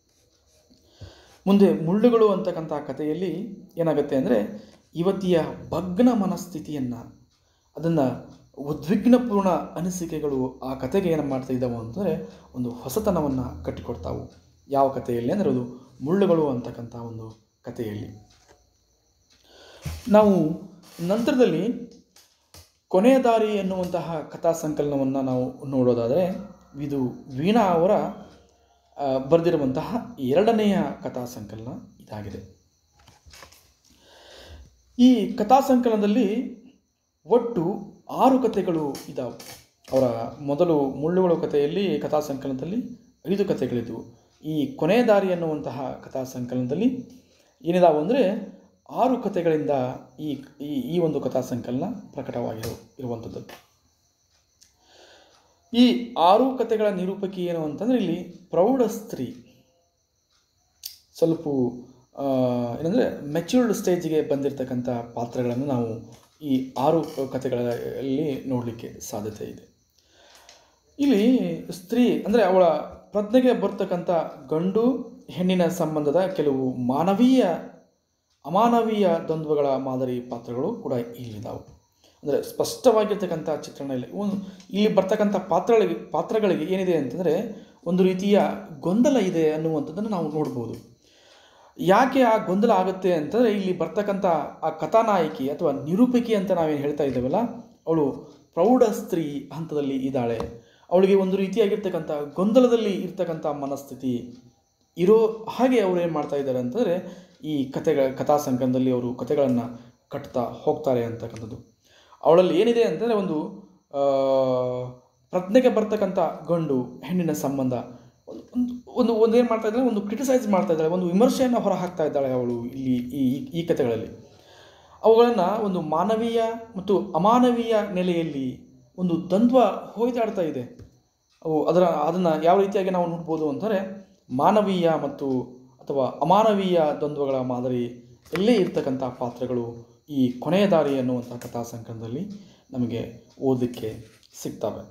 ಮುಂದೆ ಮುಳ್ಳುಗಳು ಅಂತಕ್ಕಂಥ ಕಥೆಯಲ್ಲಿ ಏನಾಗುತ್ತೆ ಅಂದರೆ ಯುವತಿಯ ಭಗ್ನ ಮನಸ್ಥಿತಿಯನ್ನು ಅದನ್ನು ಉದ್ವಿಗ್ನಪೂರ್ಣ ಅನಿಸಿಕೆಗಳು ಆ ಕಥೆಗೆ ಏನು ಮಾಡ್ತಾ ಇದ್ದಾವೆ ಅಂತಂದರೆ ಒಂದು ಹೊಸತನವನ್ನು ಕಟ್ಟಿಕೊಡ್ತಾವು ಯಾವ ಕಥೆಯಲ್ಲಿ ಅಂದರೆ ಅದು ಮುಳ್ಳುಗಳು ಅಂತಕ್ಕಂಥ ಒಂದು ಕಥೆಯಲ್ಲಿ ನಾವು ನಂತರದಲ್ಲಿ ಕೊನೆಯ ದಾರಿ ಎನ್ನುವಂತಹ ಕಥಾ ಸಂಕಲನವನ್ನು ನಾವು ನೋಡೋದಾದರೆ ಇದು ವೀಣಾ ಅವರ ಆ, ಬರೆದಿರುವಂತಹ ಎರಡನೆಯ ಕಥಾ ಸಂಕಲನ ಇದಾಗಿದೆ ಈ ಕಥಾ ಸಂಕಲನದಲ್ಲಿ ಒಟ್ಟು ಆರು ಕಥೆಗಳು ಇದ್ದಾವೆ ಅವರ ಮೊದಲು ಮುಳ್ಳುಗಳು ಕಥೆಯಲ್ಲಿ ಕಥಾ ಸಂಕಲನದಲ್ಲಿ ಐದು ಕಥೆಗಳಿದ್ದವು ಈ ಕೊನೆಯ ದಾರಿ ಅನ್ನುವಂತಹ ಕಥಾ ಸಂಕಲನದಲ್ಲಿ ಏನಿದಾವೆ ಅಂದರೆ ಆರು ಕಥೆಗಳಿಂದ ಈ ಈ ಈ ಒಂದು ಕಥಾ ಸಂಕಲನ ಪ್ರಕಟವಾಗಿರೋ ಇರುವಂಥದ್ದು ಈ ಆರು ಕಥೆಗಳ ನಿರೂಪಕಿ ಏನು ಅಂತಂದರೆ ಇಲ್ಲಿ ಪ್ರೌಢ ಸ್ತ್ರೀ ಸ್ವಲ್ಪ ಆ, ಏನಂದರೆ ಮೆಚ್ಯೂರ್ಡ್ ಸ್ಟೇಜಿಗೆ ಬಂದಿರತಕ್ಕಂಥ ಪಾತ್ರಗಳನ್ನು ನಾವು ಈ ಆರು ಕಥೆಗಳಲ್ಲಿ ನೋಡಲಿಕ್ಕೆ ಸಾಧ್ಯತೆ ಇದೆ ಇಲ್ಲಿ ಸ್ತ್ರೀ ಅಂದರೆ ಅವಳ ಪ್ರಜ್ಞೆಗೆ ಬರ್ತಕ್ಕಂಥ ಗಂಡು ಹೆಣ್ಣಿನ ಸಂಬಂಧದ ಕೆಲವು ಮಾನವೀಯ ಅಮಾನವೀಯ ದ್ವಂದ್ವಗಳ ಮಾದರಿ ಪಾತ್ರಗಳು ಕೂಡ ಇಲ್ಲಿದ್ದಾವೆ ಅಂದರೆ ಸ್ಪಷ್ಟವಾಗಿರ್ತಕ್ಕಂಥ ಚಿತ್ರಣ ಇಲ್ಲ ಒಂದು ಇಲ್ಲಿ ಬರ್ತಕ್ಕಂಥ ಪಾತ್ರಗಳಿಗೆ ಪಾತ್ರಗಳಿಗೆ ಏನಿದೆ ಅಂತಂದರೆ ಒಂದು ರೀತಿಯ ಗೊಂದಲ ಇದೆ ಅನ್ನುವಂಥದ್ದನ್ನು ನಾವು ನೋಡ್ಬೋದು ಯಾಕೆ ಆ ಗೊಂದಲ ಆಗುತ್ತೆ ಅಂತಂದರೆ ಇಲ್ಲಿ ಬರ್ತಕ್ಕಂಥ ಆ ಕಥಾನಾಯಕಿ ಅಥವಾ ನಿರೂಪಕಿ ಅಂತ ನಾವೇನು ಹೇಳ್ತಾ ಇದ್ದೇವಲ್ಲ ಅವಳು ಪ್ರೌಢ ಸ್ತ್ರೀ ಹಂತದಲ್ಲಿ ಇದ್ದಾಳೆ ಅವಳಿಗೆ ಒಂದು ರೀತಿಯಾಗಿರ್ತಕ್ಕಂಥ ಗೊಂದಲದಲ್ಲಿ ಇರ್ತಕ್ಕಂಥ ಮನಸ್ಥಿತಿ ಇರೋ ಹಾಗೆ ಅವ್ರು ಏನು ಮಾಡ್ತಾ ಇದ್ದಾರೆ ಅಂತಂದರೆ ಈ ಕಥೆಗಳ ಕಥಾ ಸಂಕಲನದಲ್ಲಿ ಅವರು ಕಥೆಗಳನ್ನು ಕಟ್ತಾ ಹೋಗ್ತಾರೆ ಅಂತಕ್ಕಂಥದ್ದು ಅವಳಲ್ಲಿ ಏನಿದೆ ಅಂತಂದರೆ ಒಂದು ಆ, ಪ್ರಜ್ಞೆಗೆ ಬರ್ತಕ್ಕಂಥ ಗಂಡು ಹೆಣ್ಣಿನ ಸಂಬಂಧ ಒಂದು ಒಂದು ಒಂದು ಒಂದು ಏನು ಮಾಡ್ತಾ ಇದ್ದಾಳೆ ಒಂದು ಕ್ರಿಟಿಸೈಸ್ ಮಾಡ್ತಾ ಇದ್ದಾಳೆ ಒಂದು ವಿಮರ್ಶೆಯನ್ನು ಹೊರ ಹಾಕ್ತಾ ಇದ್ದಾಳೆ ಅವಳು ಇಲ್ಲಿ ಈ ಈ- ಈ ಕಥೆಗಳಲ್ಲಿ ಅವುಗಳನ್ನು ಒಂದು ಮಾನವೀಯ ಮತ್ತು ಅಮಾನವೀಯ ನೆಲೆಯಲ್ಲಿ ಒಂದು ದ್ವಂದ್ವ ಹೊಯ್ದಾಡ್ತಾ ಇದೆ ಅವು ಅದರ ಅದನ್ನು ಯಾವ ರೀತಿಯಾಗಿ ನಾವು ನೋಡ್ಬೋದು ಅಂತಂದರೆ ಮಾನವೀಯ ಮತ್ತು ಅಥವಾ ಅಮಾನವೀಯ ದ್ವಂದ್ವಗಳ ಮಾದರಿ ಎಲ್ಲೇ ಇರ್ತಕ್ಕಂಥ ಪಾತ್ರಗಳು ಈ ಕೊನೆಯ ದಾರಿ ಅನ್ನುವಂಥ ಕಥಾ ಸಂಕಲನದಲ್ಲಿ ನಮಗೆ ಓದಲಿಕ್ಕೆ ಸಿಗ್ತವೆ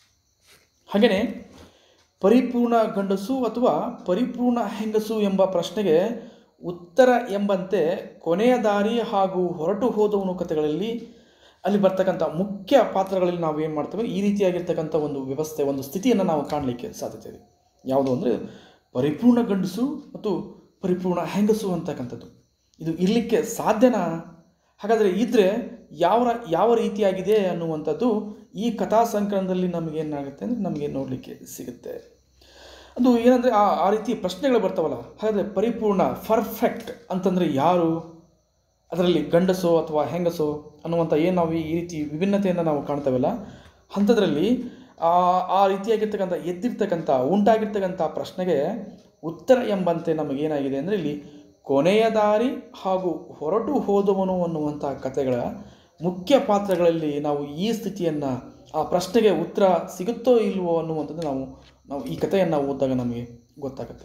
ಹಾಗೆಯೇ ಪರಿಪೂರ್ಣ ಗಂಡಸು ಅಥವಾ ಪರಿಪೂರ್ಣ ಹೆಂಗಸು ಎಂಬ ಪ್ರಶ್ನೆಗೆ ಉತ್ತರ ಎಂಬಂತೆ ಕೊನೆಯ ದಾರಿ ಹಾಗೂ ಹೊರಟು ಹೋದವನು ಕಥೆಗಳಲ್ಲಿ ಅಲ್ಲಿ ಬರ್ತಕ್ಕಂಥ ಮುಖ್ಯ ಪಾತ್ರಗಳಲ್ಲಿ ನಾವು ಏನು ಮಾಡ್ತೇವೆ ಈ ರೀತಿಯಾಗಿರ್ತಕ್ಕಂಥ ಒಂದು ವ್ಯವಸ್ಥೆ ಒಂದು ಸ್ಥಿತಿಯನ್ನು ನಾವು ಕಾಣಲಿಕ್ಕೆ ಸಾಧ್ಯತೆ ಇದೆ ಯಾವುದು ಅಂದರೆ ಪರಿಪೂರ್ಣ ಗಂಡಸು ಮತ್ತು ಪರಿಪೂರ್ಣ ಹೆಂಗಸು ಅಂತಕ್ಕಂಥದ್ದು ಇದು ಇರಲಿಕ್ಕೆ ಸಾಧ್ಯನಾ ಹಾಗಾದರೆ ಇದ್ದರೆ ಯಾವ ಯಾವ ರೀತಿಯಾಗಿದೆ ಅನ್ನುವಂಥದ್ದು ಈ ಕಥಾ ಸಂಕಲನದಲ್ಲಿ ನಮಗೇನಾಗುತ್ತೆ ಅಂದರೆ ನಮಗೆ ನೋಡಲಿಕ್ಕೆ ಸಿಗುತ್ತೆ ಅದು ಏನಂದರೆ ಆ ಆ ರೀತಿ ಪ್ರಶ್ನೆಗಳು ಬರ್ತಾವಲ್ಲ ಹಾಗಾದರೆ ಪರಿಪೂರ್ಣ ಪರ್ಫೆಕ್ಟ್ ಅಂತಂದರೆ ಯಾರು ಅದರಲ್ಲಿ ಗಂಡಸೋ ಅಥವಾ ಹೆಂಗಸೋ ಅನ್ನುವಂಥ ಏನು ನಾವು ಈ ರೀತಿ ವಿಭಿನ್ನತೆಯನ್ನು ನಾವು ಕಾಣ್ತೇವಲ್ಲ ಅಂಥದ್ರಲ್ಲಿ ಆ ಆ ರೀತಿಯಾಗಿರ್ತಕ್ಕಂಥ ಎದ್ದಿರ್ತಕ್ಕಂಥ ಉಂಟಾಗಿರ್ತಕ್ಕಂಥ ಪ್ರಶ್ನೆಗೆ ಉತ್ತರ ಎಂಬಂತೆ ನಮಗೇನಾಗಿದೆ ಅಂದರೆ ಇಲ್ಲಿ ಕೊನೆಯ ದಾರಿ ಹಾಗೂ ಹೊರಟು ಹೋದವನು ಅನ್ನುವಂಥ ಕಥೆಗಳ ಮುಖ್ಯ ಪಾತ್ರಗಳಲ್ಲಿ ನಾವು ಈ ಸ್ಥಿತಿಯನ್ನು ಆ ಪ್ರಶ್ನೆಗೆ ಉತ್ತರ ಸಿಗುತ್ತೋ ಇಲ್ವೋ ಅನ್ನುವಂಥದ್ದು ನಾವು ನಾವು ಈ ಕಥೆಯನ್ನು ಓದಿದಾಗ ನಮಗೆ ಗೊತ್ತಾಗುತ್ತೆ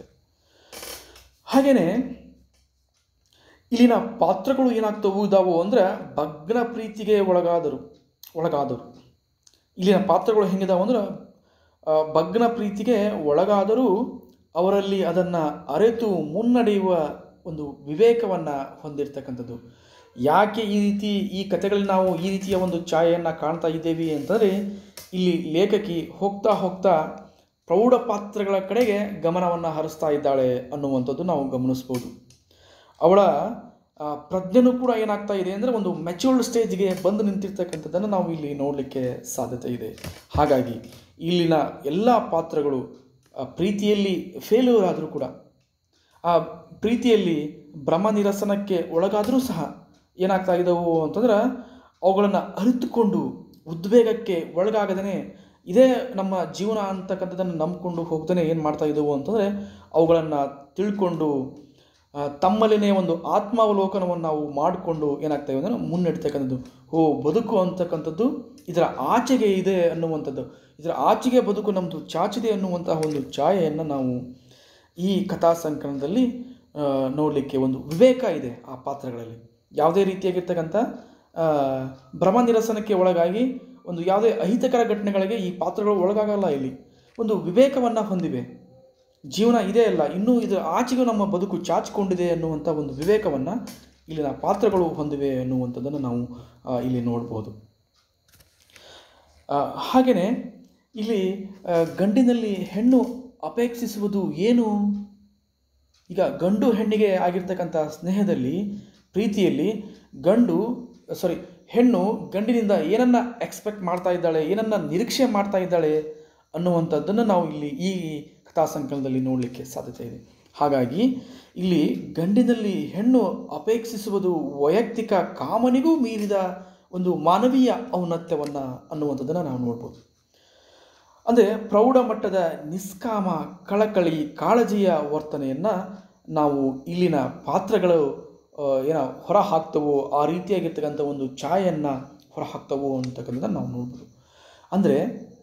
ಹಾಗೆಯೇ ಇಲ್ಲಿನ ಪಾತ್ರಗಳು ಏನಾಗ್ತವು ಇದಾವು ಅಂದರೆ ಭಗ್ನ ಪ್ರೀತಿಗೆ ಒಳಗಾದರು ಒಳಗಾದರು ಇಲ್ಲಿನ ಪಾತ್ರಗಳು ಹೆಂಗಿದಾವು ಅಂದ್ರೆ ಆ, ಭಗ್ನ ಪ್ರೀತಿಗೆ ಒಳಗಾದರೂ ಅವರಲ್ಲಿ ಅದನ್ನು ಅರೆತು ಮುನ್ನಡೆಯುವ ಒಂದು ವಿವೇಕವನ್ನು ಹೊಂದಿರತಕ್ಕಂಥದ್ದು ಯಾಕೆ ಈ ರೀತಿ ಈ ಕಥೆಗಳಲ್ಲಿ ನಾವು ಈ ರೀತಿಯ ಒಂದು ಛಾಯೆಯನ್ನು ಕಾಣ್ತಾ ಇದ್ದೇವೆ ಅಂತಂದರೆ ಇಲ್ಲಿ ಲೇಖಕಿ ಹೋಗ್ತಾ ಹೋಗ್ತಾ ಪ್ರೌಢ ಪಾತ್ರಗಳ ಕಡೆಗೆ ಗಮನವನ್ನು ಹರಿಸ್ತಾ ಇದ್ದಾಳೆ ಅನ್ನುವಂಥದ್ದು ನಾವು ಗಮನಿಸ್ಬೋದು ಅವಳ ಆ, ಪ್ರಜ್ಞೆನೂ ಕೂಡ ಏನಾಗ್ತಾ ಇದೆ ಅಂದರೆ ಒಂದು ಮೆಚ್ಯೂರ್ಡ್ ಸ್ಟೇಜ್ಗೆ ಬಂದು ನಿಂತಿರ್ತಕ್ಕಂಥದ್ದನ್ನು ನಾವು ಇಲ್ಲಿ ನೋಡಲಿಕ್ಕೆ ಸಾಧ್ಯತೆ ಇದೆ ಹಾಗಾಗಿ ಇಲ್ಲಿನ ಎಲ್ಲ ಪಾತ್ರಗಳು ಆ, ಪ್ರೀತಿಯಲ್ಲಿ ಫೇಲ್ಯೂರ್ ಆದರೂ ಕೂಡ ಆ ಪ್ರೀತಿಯಲ್ಲಿ ಭ್ರಮ ನಿರಸನಕ್ಕೆ ಒಳಗಾದರೂ ಸಹ ಏನಾಗ್ತಾ ಇದ್ದವು ಅಂತಂದ್ರೆ ಅವುಗಳನ್ನು ಅರಿತುಕೊಂಡು ಉದ್ವೇಗಕ್ಕೆ ಒಳಗಾಗದೇ ಇದೇ ನಮ್ಮ ಜೀವನ ಅಂತಕ್ಕಂಥದ್ದನ್ನು ನಂಬಿಕೊಂಡು ಹೋಗ್ದೇ ಏನು ಮಾಡ್ತಾ ಇದ್ದವು ಅಂತಂದರೆ ಅವುಗಳನ್ನು ತಿಳ್ಕೊಂಡು ಆ, ತಮ್ಮಲ್ಲಿನೇ ಒಂದು ಆತ್ಮಾವಲೋಕನವನ್ನು ನಾವು ಮಾಡಿಕೊಂಡು ಏನಾಗ್ತೇವೆ ಅಂದರೆ ಮುನ್ನಡಿತಕ್ಕಂಥದ್ದು ಓ ಬದುಕು ಅಂತಕ್ಕಂಥದ್ದು ಇದರ ಆಚೆಗೆ ಇದೆ ಅನ್ನುವಂಥದ್ದು ಇದರ ಆಚೆಗೆ ಬದುಕು ನಮ್ಮದು ಚಾಚಿದೆ ಅನ್ನುವಂತಹ ಒಂದು ಛಾಯೆಯನ್ನು ನಾವು ಈ ಕಥಾ ಸಂಕಲನದಲ್ಲಿ ನೋಡಲಿಕ್ಕೆ ಒಂದು ವಿವೇಕ ಇದೆ ಆ ಪಾತ್ರಗಳಲ್ಲಿ ಯಾವುದೇ ರೀತಿಯಾಗಿರ್ತಕ್ಕಂಥ ಆ, ಭ್ರಮ ನಿರಸನಕ್ಕೆ ಒಳಗಾಗಿ ಒಂದು ಯಾವುದೇ ಅಹಿತಕರ ಘಟನೆಗಳಿಗೆ ಈ ಪಾತ್ರಗಳು ಒಳಗಾಗಲ್ಲ ಇಲ್ಲಿ ಒಂದು ವಿವೇಕವನ್ನು ಹೊಂದಿವೆ ಜೀವನ ಇದೆ ಅಲ್ಲ ಇನ್ನೂ ಇದರ ಆಚೆಗೂ ನಮ್ಮ ಬದುಕು ಚಾಚಿಕೊಂಡಿದೆ ಅನ್ನುವಂಥ ಒಂದು ವಿವೇಕವನ್ನು ಇಲ್ಲಿನ ಪಾತ್ರಗಳು ಹೊಂದಿವೆ ಅನ್ನುವಂಥದ್ದನ್ನು ನಾವು ಆ, ಇಲ್ಲಿ ನೋಡ್ಬೋದು ಹಾಗೆಯೇ ಇಲ್ಲಿ ಆ, ಗಂಡಿನಲ್ಲಿ ಹೆಣ್ಣು ಅಪೇಕ್ಷಿಸುವುದು ಏನು ಈಗ ಗಂಡು ಹೆಣ್ಣಿಗೆ ಆಗಿರ್ತಕ್ಕಂಥ ಸ್ನೇಹದಲ್ಲಿ ಪ್ರೀತಿಯಲ್ಲಿ ಗಂಡು ಸಾರಿ ಹೆಣ್ಣು ಗಂಡಿನಿಂದ ಏನನ್ನ ಎಕ್ಸ್ಪೆಕ್ಟ್ ಮಾಡ್ತಾ ಇದ್ದಾಳೆ ಏನನ್ನ ನಿರೀಕ್ಷೆ ಮಾಡ್ತಾ ಇದ್ದಾಳೆ ಅನ್ನುವಂಥದ್ದನ್ನು ನಾವು ಇಲ್ಲಿ ಈ ಕಥಾ ಸಂಕಲನದಲ್ಲಿ ನೋಡಲಿಕ್ಕೆ ಸಾಧ್ಯತೆ ಇದೆ ಹಾಗಾಗಿ ಇಲ್ಲಿ ಗಂಡಿನಲ್ಲಿ ಹೆಣ್ಣು ಅಪೇಕ್ಷಿಸುವುದು ವೈಯಕ್ತಿಕ ಕಾಮನಿಗೂ ಮೀರಿದ ಒಂದು ಮಾನವೀಯ ಔನ್ನತ್ಯವನ್ನು ಅನ್ನುವಂಥದ್ದನ್ನು ನಾವು ನೋಡ್ಬೋದು ಅಂದರೆ ಪ್ರೌಢ ಮಟ್ಟದ ನಿಷ್ಕಾಮ ಕಳಕಳಿ ಕಾಳಜಿಯ ವರ್ತನೆಯನ್ನು ನಾವು ಇಲ್ಲಿನ ಪಾತ್ರಗಳು ಆ, ಏನೋ ಹೊರ ಹಾಕ್ತವೋ ಆ ರೀತಿಯಾಗಿರ್ತಕ್ಕಂಥ ಒಂದು ಛಾಯೆಯನ್ನು ಹೊರ ಹಾಕ್ತವೋ ಅಂತಕ್ಕಂಥದ್ದನ್ನು ನಾವು ನೋಡ್ಬೋದು ಅಂದರೆ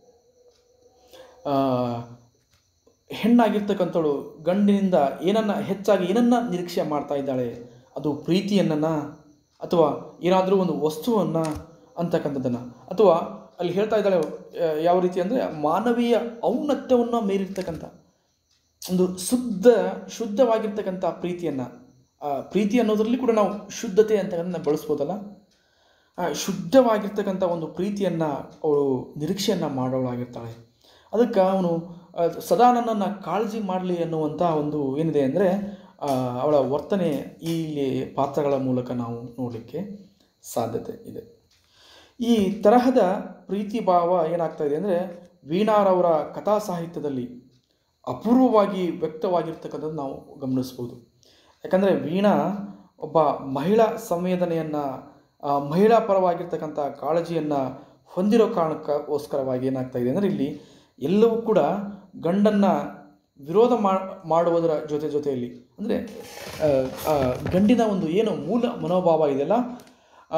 ಹೆಣ್ಣಾಗಿರ್ತಕ್ಕಂಥವಳು ಗಂಡಿನಿಂದ ಏನನ್ನ ಹೆಚ್ಚಾಗಿ ಏನನ್ನ ನಿರೀಕ್ಷೆ ಮಾಡ್ತಾ ಇದ್ದಾಳೆ ಅದು ಪ್ರೀತಿಯನ್ನ ಅಥವಾ ಏನಾದರೂ ಒಂದು ವಸ್ತುವನ್ನು ಅಂತಕ್ಕಂಥದ್ದನ್ನು ಅಥವಾ ಅಲ್ಲಿ ಹೇಳ್ತಾ ಇದ್ದಾಳೆ ಆ, ಯಾವ ರೀತಿ ಅಂದರೆ ಮಾನವೀಯ ಔನ್ನತ್ಯವನ್ನು ಮೀರಿರ್ತಕ್ಕಂಥ ಒಂದು ಶುದ್ಧ ಶುದ್ಧವಾಗಿರ್ತಕ್ಕಂಥ ಪ್ರೀತಿಯನ್ನು ಪ್ರೀತಿ ಅನ್ನೋದರಲ್ಲಿ ಕೂಡ ನಾವು ಶುದ್ಧತೆ ಅಂತಕ್ಕಂಥ ಬಳಸ್ಬೋದಲ್ಲ ಆ, ಶುದ್ಧವಾಗಿರ್ತಕ್ಕಂಥ ಒಂದು ಪ್ರೀತಿಯನ್ನು ಅವಳು ನಿರೀಕ್ಷೆಯನ್ನು ಮಾಡೋಳಾಗಿರ್ತಾಳೆ ಅದಕ್ಕೆ ಅವನು ಆ, ಸದಾ ನನ್ನನ್ನು ಕಾಳಜಿ ಮಾಡಲಿ ಅನ್ನುವಂಥ ಒಂದು ಏನಿದೆ ಅಂದರೆ ಅವಳ ವರ್ತನೆ ಈ ಇಲ್ಲಿ ಪಾತ್ರಗಳ ಮೂಲಕ ನಾವು ನೋಡಲಿಕ್ಕೆ ಸಾಧ್ಯತೆ ಇದೆ ಈ ತರಹದ ಪ್ರೀತಿ ಭಾವ ಏನಾಗ್ತಾ ಇದೆ ಅಂದರೆ ವೀಣಾರವರ ಕಥಾ ಸಾಹಿತ್ಯದಲ್ಲಿ ಅಪೂರ್ವವಾಗಿ ವ್ಯಕ್ತವಾಗಿರ್ತಕ್ಕಂಥದ್ದು ನಾವು ಗಮನಿಸ್ಬೋದು ಯಾಕಂದರೆ ವೀಣಾ ಒಬ್ಬ ಮಹಿಳಾ ಸಂವೇದನೆಯನ್ನು ಮಹಿಳಾ ಪರವಾಗಿರ್ತಕ್ಕಂಥ ಕಾಳಜಿಯನ್ನು ಹೊಂದಿರೋ ಕಾರಣಕ್ಕೋಸ್ಕರವಾಗಿ ಏನಾಗ್ತಾ ಇದೆ ಅಂದರೆ ಇಲ್ಲಿ ಎಲ್ಲವೂ ಕೂಡ ಗಂಡನ್ನು ವಿರೋಧ ಮಾ- ಮಾಡುವುದರ ಜೊತೆ ಜೊತೆಯಲ್ಲಿ ಅಂದರೆ ಗಂಡಿನ ಒಂದು ಏನು ಮೂಲ ಮನೋಭಾವ ಇದೆಯಲ್ಲ ಆ,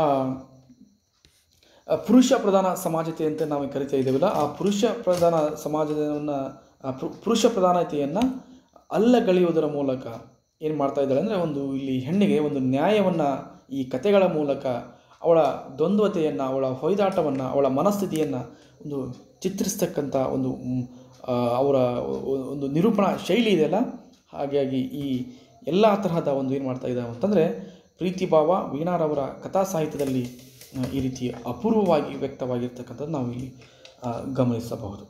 ಆ, ಪುರುಷ ಪ್ರಧಾನ ಸಮಾಜತೆ ಅಂತ ನಾವು ಕರಿತಾ ಇದ್ದೇವಲ್ಲ ಆ ಪುರುಷ ಪ್ರಧಾನ ಸಮಾಜವನ್ನು ಪುರುಷ ಪ್ರಧಾನತೆಯನ್ನು ಅಲ್ಲಗಳೆಯುವುದರ ಮೂಲಕ ಏನು ಮಾಡ್ತಾ ಇದ್ದಾಳೆ ಅಂದರೆ ಒಂದು ಇಲ್ಲಿ ಹೆಣ್ಣಿಗೆ ಒಂದು ನ್ಯಾಯವನ್ನು ಈ ಕಥೆಗಳ ಮೂಲಕ ಅವಳ ದ್ವಂದ್ವತೆಯನ್ನು ಅವಳ ಹೊಯ್ದಾಟವನ್ನು ಅವಳ ಮನಸ್ಥಿತಿಯನ್ನು ಒಂದು ಚಿತ್ರಿಸ್ತಕ್ಕಂಥ ಒಂದು ಮ್, ಆ, ಅವರ ಒ- ಒಂದು ನಿರೂಪಣಾ ಶೈಲಿ ಇದೆಯಲ್ಲ ಹಾಗಾಗಿ ಈ ಎಲ್ಲ ತರಹದ ಒಂದು ಏನು ಮಾಡ್ತಾ ಇದ್ದಾವೆ ಅಂತಂದರೆ ಪ್ರೀತಿ ಭಾವ ವೀಣಾರವರ ಕಥಾ ಸಾಹಿತ್ಯದಲ್ಲಿ ಆ, ಈ ರೀತಿ ಅಪೂರ್ವವಾಗಿ ವ್ಯಕ್ತವಾಗಿರ್ತಕ್ಕಂಥದ್ದು ನಾವು ಇಲ್ಲಿ ಆ, ಗಮನಿಸಬಹುದು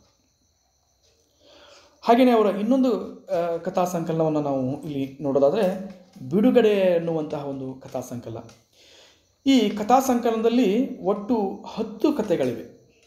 ಹಾಗೆಯೇ ಅವರ ಇನ್ನೊಂದು ಆ, ಕಥಾ ಸಂಕಲನವನ್ನು ನಾವು ಇಲ್ಲಿ ನೋಡೋದಾದರೆ ಬಿಡುಗಡೆ ಎನ್ನುವಂತಹ ಒಂದು ಕಥಾ ಸಂಕಲನ ಈ ಕಥಾ ಸಂಕಲನದಲ್ಲಿ ಒಟ್ಟು ಹತ್ತು ಕಥೆಗಳಿವೆ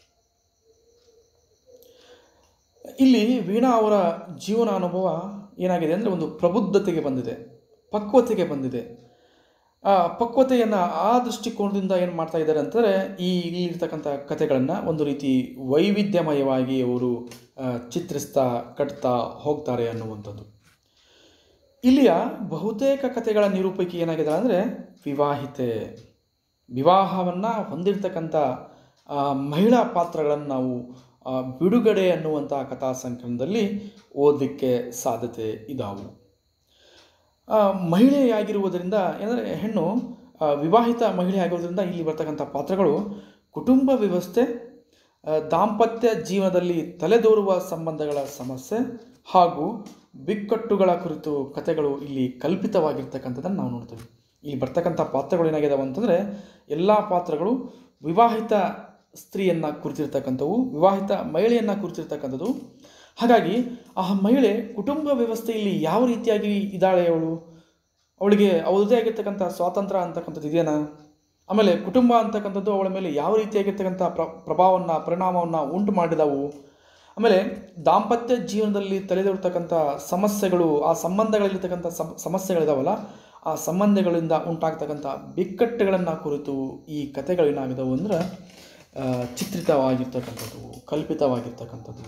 ಇಲ್ಲಿ ವೀಣಾ ಅವರ ಜೀವನ ಅನುಭವ ಏನಾಗಿದೆ ಅಂದರೆ ಒಂದು ಪ್ರಬುದ್ಧತೆಗೆ ಬಂದಿದೆ ಪಕ್ವತೆಗೆ ಬಂದಿದೆ ಆ ಪಕ್ವತೆಯನ್ನು ಆ ದೃಷ್ಟಿಕೋನದಿಂದ ಏನು ಮಾಡ್ತಾ ಇದ್ದಾರೆ ಅಂತಂದರೆ ಈ ಇಲ್ಲಿರ್ತಕ್ಕಂಥ ಕಥೆಗಳನ್ನು ಒಂದು ರೀತಿ ವೈವಿಧ್ಯಮಯವಾಗಿ ಅವರು ಆ, ಚಿತ್ರಿಸ್ತಾ ಕಟ್ತಾ ಹೋಗ್ತಾರೆ ಅನ್ನುವಂಥದ್ದು ಇಲ್ಲಿಯ ಬಹುತೇಕ ಕಥೆಗಳ ನಿರೂಪಕಿ ಏನಾಗಿದೆ ಅಂದರೆ ವಿವಾಹಿತೆ ವಿವಾಹವನ್ನು ಹೊಂದಿರತಕ್ಕಂಥ ಆ, ಮಹಿಳಾ ಪಾತ್ರಗಳನ್ನು ನಾವು ಆ, ಬಿಡುಗಡೆ ಅನ್ನುವಂಥ ಕಥಾ ಸಂಕಲನದಲ್ಲಿ ಓದಲಿಕ್ಕೆ ಸಾಧ್ಯತೆ ಇದಾವು ಆ, ಮಹಿಳೆಯಾಗಿರುವುದರಿಂದ ಏನಂದರೆ ಹೆಣ್ಣು ಆ, ವಿವಾಹಿತ ಮಹಿಳೆ ಆಗಿರೋದ್ರಿಂದ ಇಲ್ಲಿ ಬರ್ತಕ್ಕಂಥ ಪಾತ್ರಗಳು ಕುಟುಂಬ ವ್ಯವಸ್ಥೆ ಆ, ದಾಂಪತ್ಯ ಜೀವನದಲ್ಲಿ ತಲೆದೋರುವ ಸಂಬಂಧಗಳ ಸಮಸ್ಯೆ ಹಾಗೂ ಬಿಕ್ಕಟ್ಟುಗಳ ಕುರಿತು ಕಥೆಗಳು ಇಲ್ಲಿ ಕಲ್ಪಿತವಾಗಿರ್ತಕ್ಕಂಥದ್ದನ್ನು ನಾವು ನೋಡ್ತೀವಿ ಇಲ್ಲಿ ಬರ್ತಕ್ಕಂಥ ಪಾತ್ರಗಳು ಏನಾಗಿದಾವೆ ಅಂತಂದರೆ ಎಲ್ಲ ಪಾತ್ರಗಳು ವಿವಾಹಿತ ಸ್ತ್ರೀಯನ್ನು ಕುರಿತಿರ್ತಕ್ಕಂಥವು ವಿವಾಹಿತ ಮಹಿಳೆಯನ್ನು ಕುರಿತಿರ್ತಕ್ಕಂಥದ್ದು ಹಾಗಾಗಿ ಆ ಮಹಿಳೆ ಕುಟುಂಬ ವ್ಯವಸ್ಥೆಯಲ್ಲಿ ಯಾವ ರೀತಿಯಾಗಿ ಇದ್ದಾಳೆ ಅವಳು ಅವಳಿಗೆ ಅವಳದೇ ಆಗಿರ್ತಕ್ಕಂಥ ಸ್ವಾತಂತ್ರ್ಯ ಅಂತಕ್ಕಂಥದ್ದು ಇದೆಯಾ ಆಮೇಲೆ ಕುಟುಂಬ ಅಂತಕ್ಕಂಥದ್ದು ಅವಳ ಮೇಲೆ ಯಾವ ರೀತಿಯಾಗಿರ್ತಕ್ಕಂಥ ಪ್ರ ಪ್ರಭಾವವನ್ನು ಪರಿಣಾಮವನ್ನು ಉಂಟು ಮಾಡಿದವು ಆಮೇಲೆ ದಾಂಪತ್ಯ ಜೀವನದಲ್ಲಿ ತಲೆದೋರ್ತಕ್ಕಂಥ ಸಮಸ್ಯೆಗಳು ಆ ಸಂಬಂಧಗಳಲ್ಲಿರ್ತಕ್ಕಂಥ ಸಮ ಸಮಸ್ಯೆಗಳಿದಾವಲ್ಲ ಆ ಸಂಬಂಧಗಳಿಂದ ಉಂಟಾಗ್ತಕ್ಕಂಥ ಬಿಕ್ಕಟ್ಟುಗಳನ್ನು ಕುರಿತು ಈ ಕಥೆಗಳೇನಾಗಿದವು ಅಂದ್ರೆ ಆ, ಚಿತ್ರಿತವಾಗಿರ್ತಕ್ಕಂಥದ್ದು ಕಲ್ಪಿತವಾಗಿರ್ತಕ್ಕಂಥದ್ದು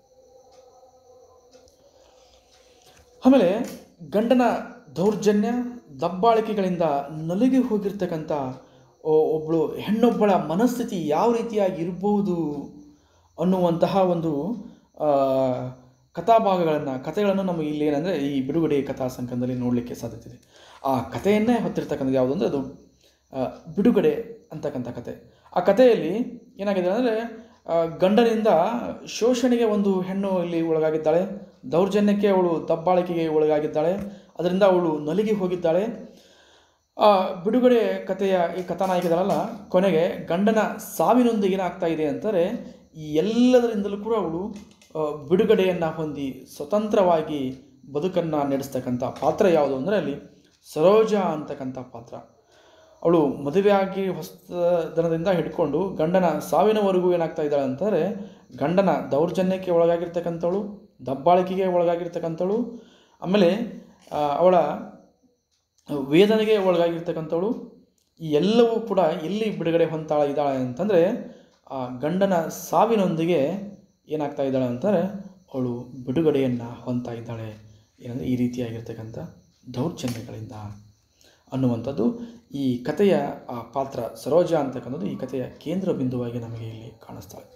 ಆಮೇಲೆ ಗಂಡನ ದೌರ್ಜನ್ಯ ದಬ್ಬಾಳಿಕೆಗಳಿಂದ ನಲುಗಿ ಹೋಗಿರ್ತಕ್ಕಂಥ ಒ- ಒಬ್ಬಳು ಹೆಣ್ಣೊಬ್ಬಳ ಮನಸ್ಥಿತಿ ಯಾವ ರೀತಿಯಾಗಿ ಇರಬಹುದು ಅನ್ನುವಂತಹ ಒಂದು ಆ, ಕಥಾಭಾಗಗಳನ್ನು ಕಥೆಗಳನ್ನು ನಮಗೆ ಇಲ್ಲಿ ಏನಂದರೆ ಈ ಬಿಡುಗಡೆ ಕಥಾ ಸಂಕಲನದಲ್ಲಿ ನೋಡಲಿಕ್ಕೆ ಸಾಧ್ಯತೆ ಇದೆ ಆ ಕಥೆಯನ್ನೇ ಹೊತ್ತಿರ್ತಕ್ಕಂಥದ್ದು ಯಾವುದು ಅಂದರೆ ಅದು ಆ, ಬಿಡುಗಡೆ ಅಂತಕ್ಕಂಥ ಕತೆ ಆ ಕಥೆಯಲ್ಲಿ ಏನಾಗಿದೆ ಅಂದರೆ ಗಂಡನಿಂದ ಶೋಷಣೆಗೆ ಒಂದು ಹೆಣ್ಣು ಇಲ್ಲಿ ಒಳಗಾಗಿದ್ದಾಳೆ ದೌರ್ಜನ್ಯಕ್ಕೆ ಅವಳು ದಬ್ಬಾಳಿಕೆಗೆ ಒಳಗಾಗಿದ್ದಾಳೆ ಅದರಿಂದ ಅವಳು ನಲಿಗಿ ಹೋಗಿದ್ದಾಳೆ ಆ ಬಿಡುಗಡೆ ಕಥೆಯ ಈ ಕಥಾನಾಯಕಿದಳಲ್ಲ ಕೊನೆಗೆ ಗಂಡನ ಸಾವಿನೊಂದಿಗೆ ಏನಾಗ್ತಾ ಇದೆ ಅಂತಾರೆ ಈ ಎಲ್ಲದರಿಂದಲೂ ಕೂಡ ಅವಳು ಆ, ಬಿಡುಗಡೆಯನ್ನು ಹೊಂದಿ ಸ್ವತಂತ್ರವಾಗಿ ಬದುಕನ್ನು ನಡೆಸ್ತಕ್ಕಂಥ ಪಾತ್ರ ಯಾವುದು ಅಂದರೆ ಅಲ್ಲಿ ಸರೋಜ ಅಂತಕ್ಕಂಥ ಪಾತ್ರ ಅವಳು ಮದುವೆಯಾಗಿ ಹೊಸ ದನದಿಂದ ಹಿಡ್ಕೊಂಡು ಗಂಡನ ಸಾವಿನವರೆಗೂ ಏನಾಗ್ತಾ ಇದ್ದಾಳೆ ಅಂತಾರೆ ಗಂಡನ ದೌರ್ಜನ್ಯಕ್ಕೆ ಒಳಗಾಗಿರ್ತಕ್ಕಂಥವಳು ದಬ್ಬಾಳಿಕೆಗೆ ಒಳಗಾಗಿರ್ತಕ್ಕಂಥವಳು ಆಮೇಲೆ ಆ, ಅವಳ ವೇದನೆಗೆ ಒಳಗಾಗಿರ್ತಕ್ಕಂಥವಳು ಈ ಎಲ್ಲವೂ ಕೂಡ ಎಲ್ಲಿ ಬಿಡುಗಡೆ ಹೊಂತಾಳ ಇದ್ದಾಳೆ ಅಂತಂದರೆ ಆ ಗಂಡನ ಸಾವಿನೊಂದಿಗೆ ಏನಾಗ್ತಾ ಇದ್ದಾಳೆ ಅಂತಂದರೆ ಅವಳು ಬಿಡುಗಡೆಯನ್ನು ಹೊಂದ್ತಾ ಇದ್ದಾಳೆ ಏನಂದರೆ ಈ ರೀತಿಯಾಗಿರ್ತಕ್ಕಂಥ ದೌರ್ಜನ್ಯಗಳಿಂದ ಅನ್ನುವಂಥದ್ದು ಈ ಕಥೆಯ ಆ ಪಾತ್ರ ಸರೋಜ ಅಂತಕ್ಕಂಥದ್ದು ಈ ಕಥೆಯ ಕೇಂದ್ರ ಬಿಂದುವಾಗಿ ನಮಗೆ ಇಲ್ಲಿ ಕಾಣಿಸ್ತಾಳೆ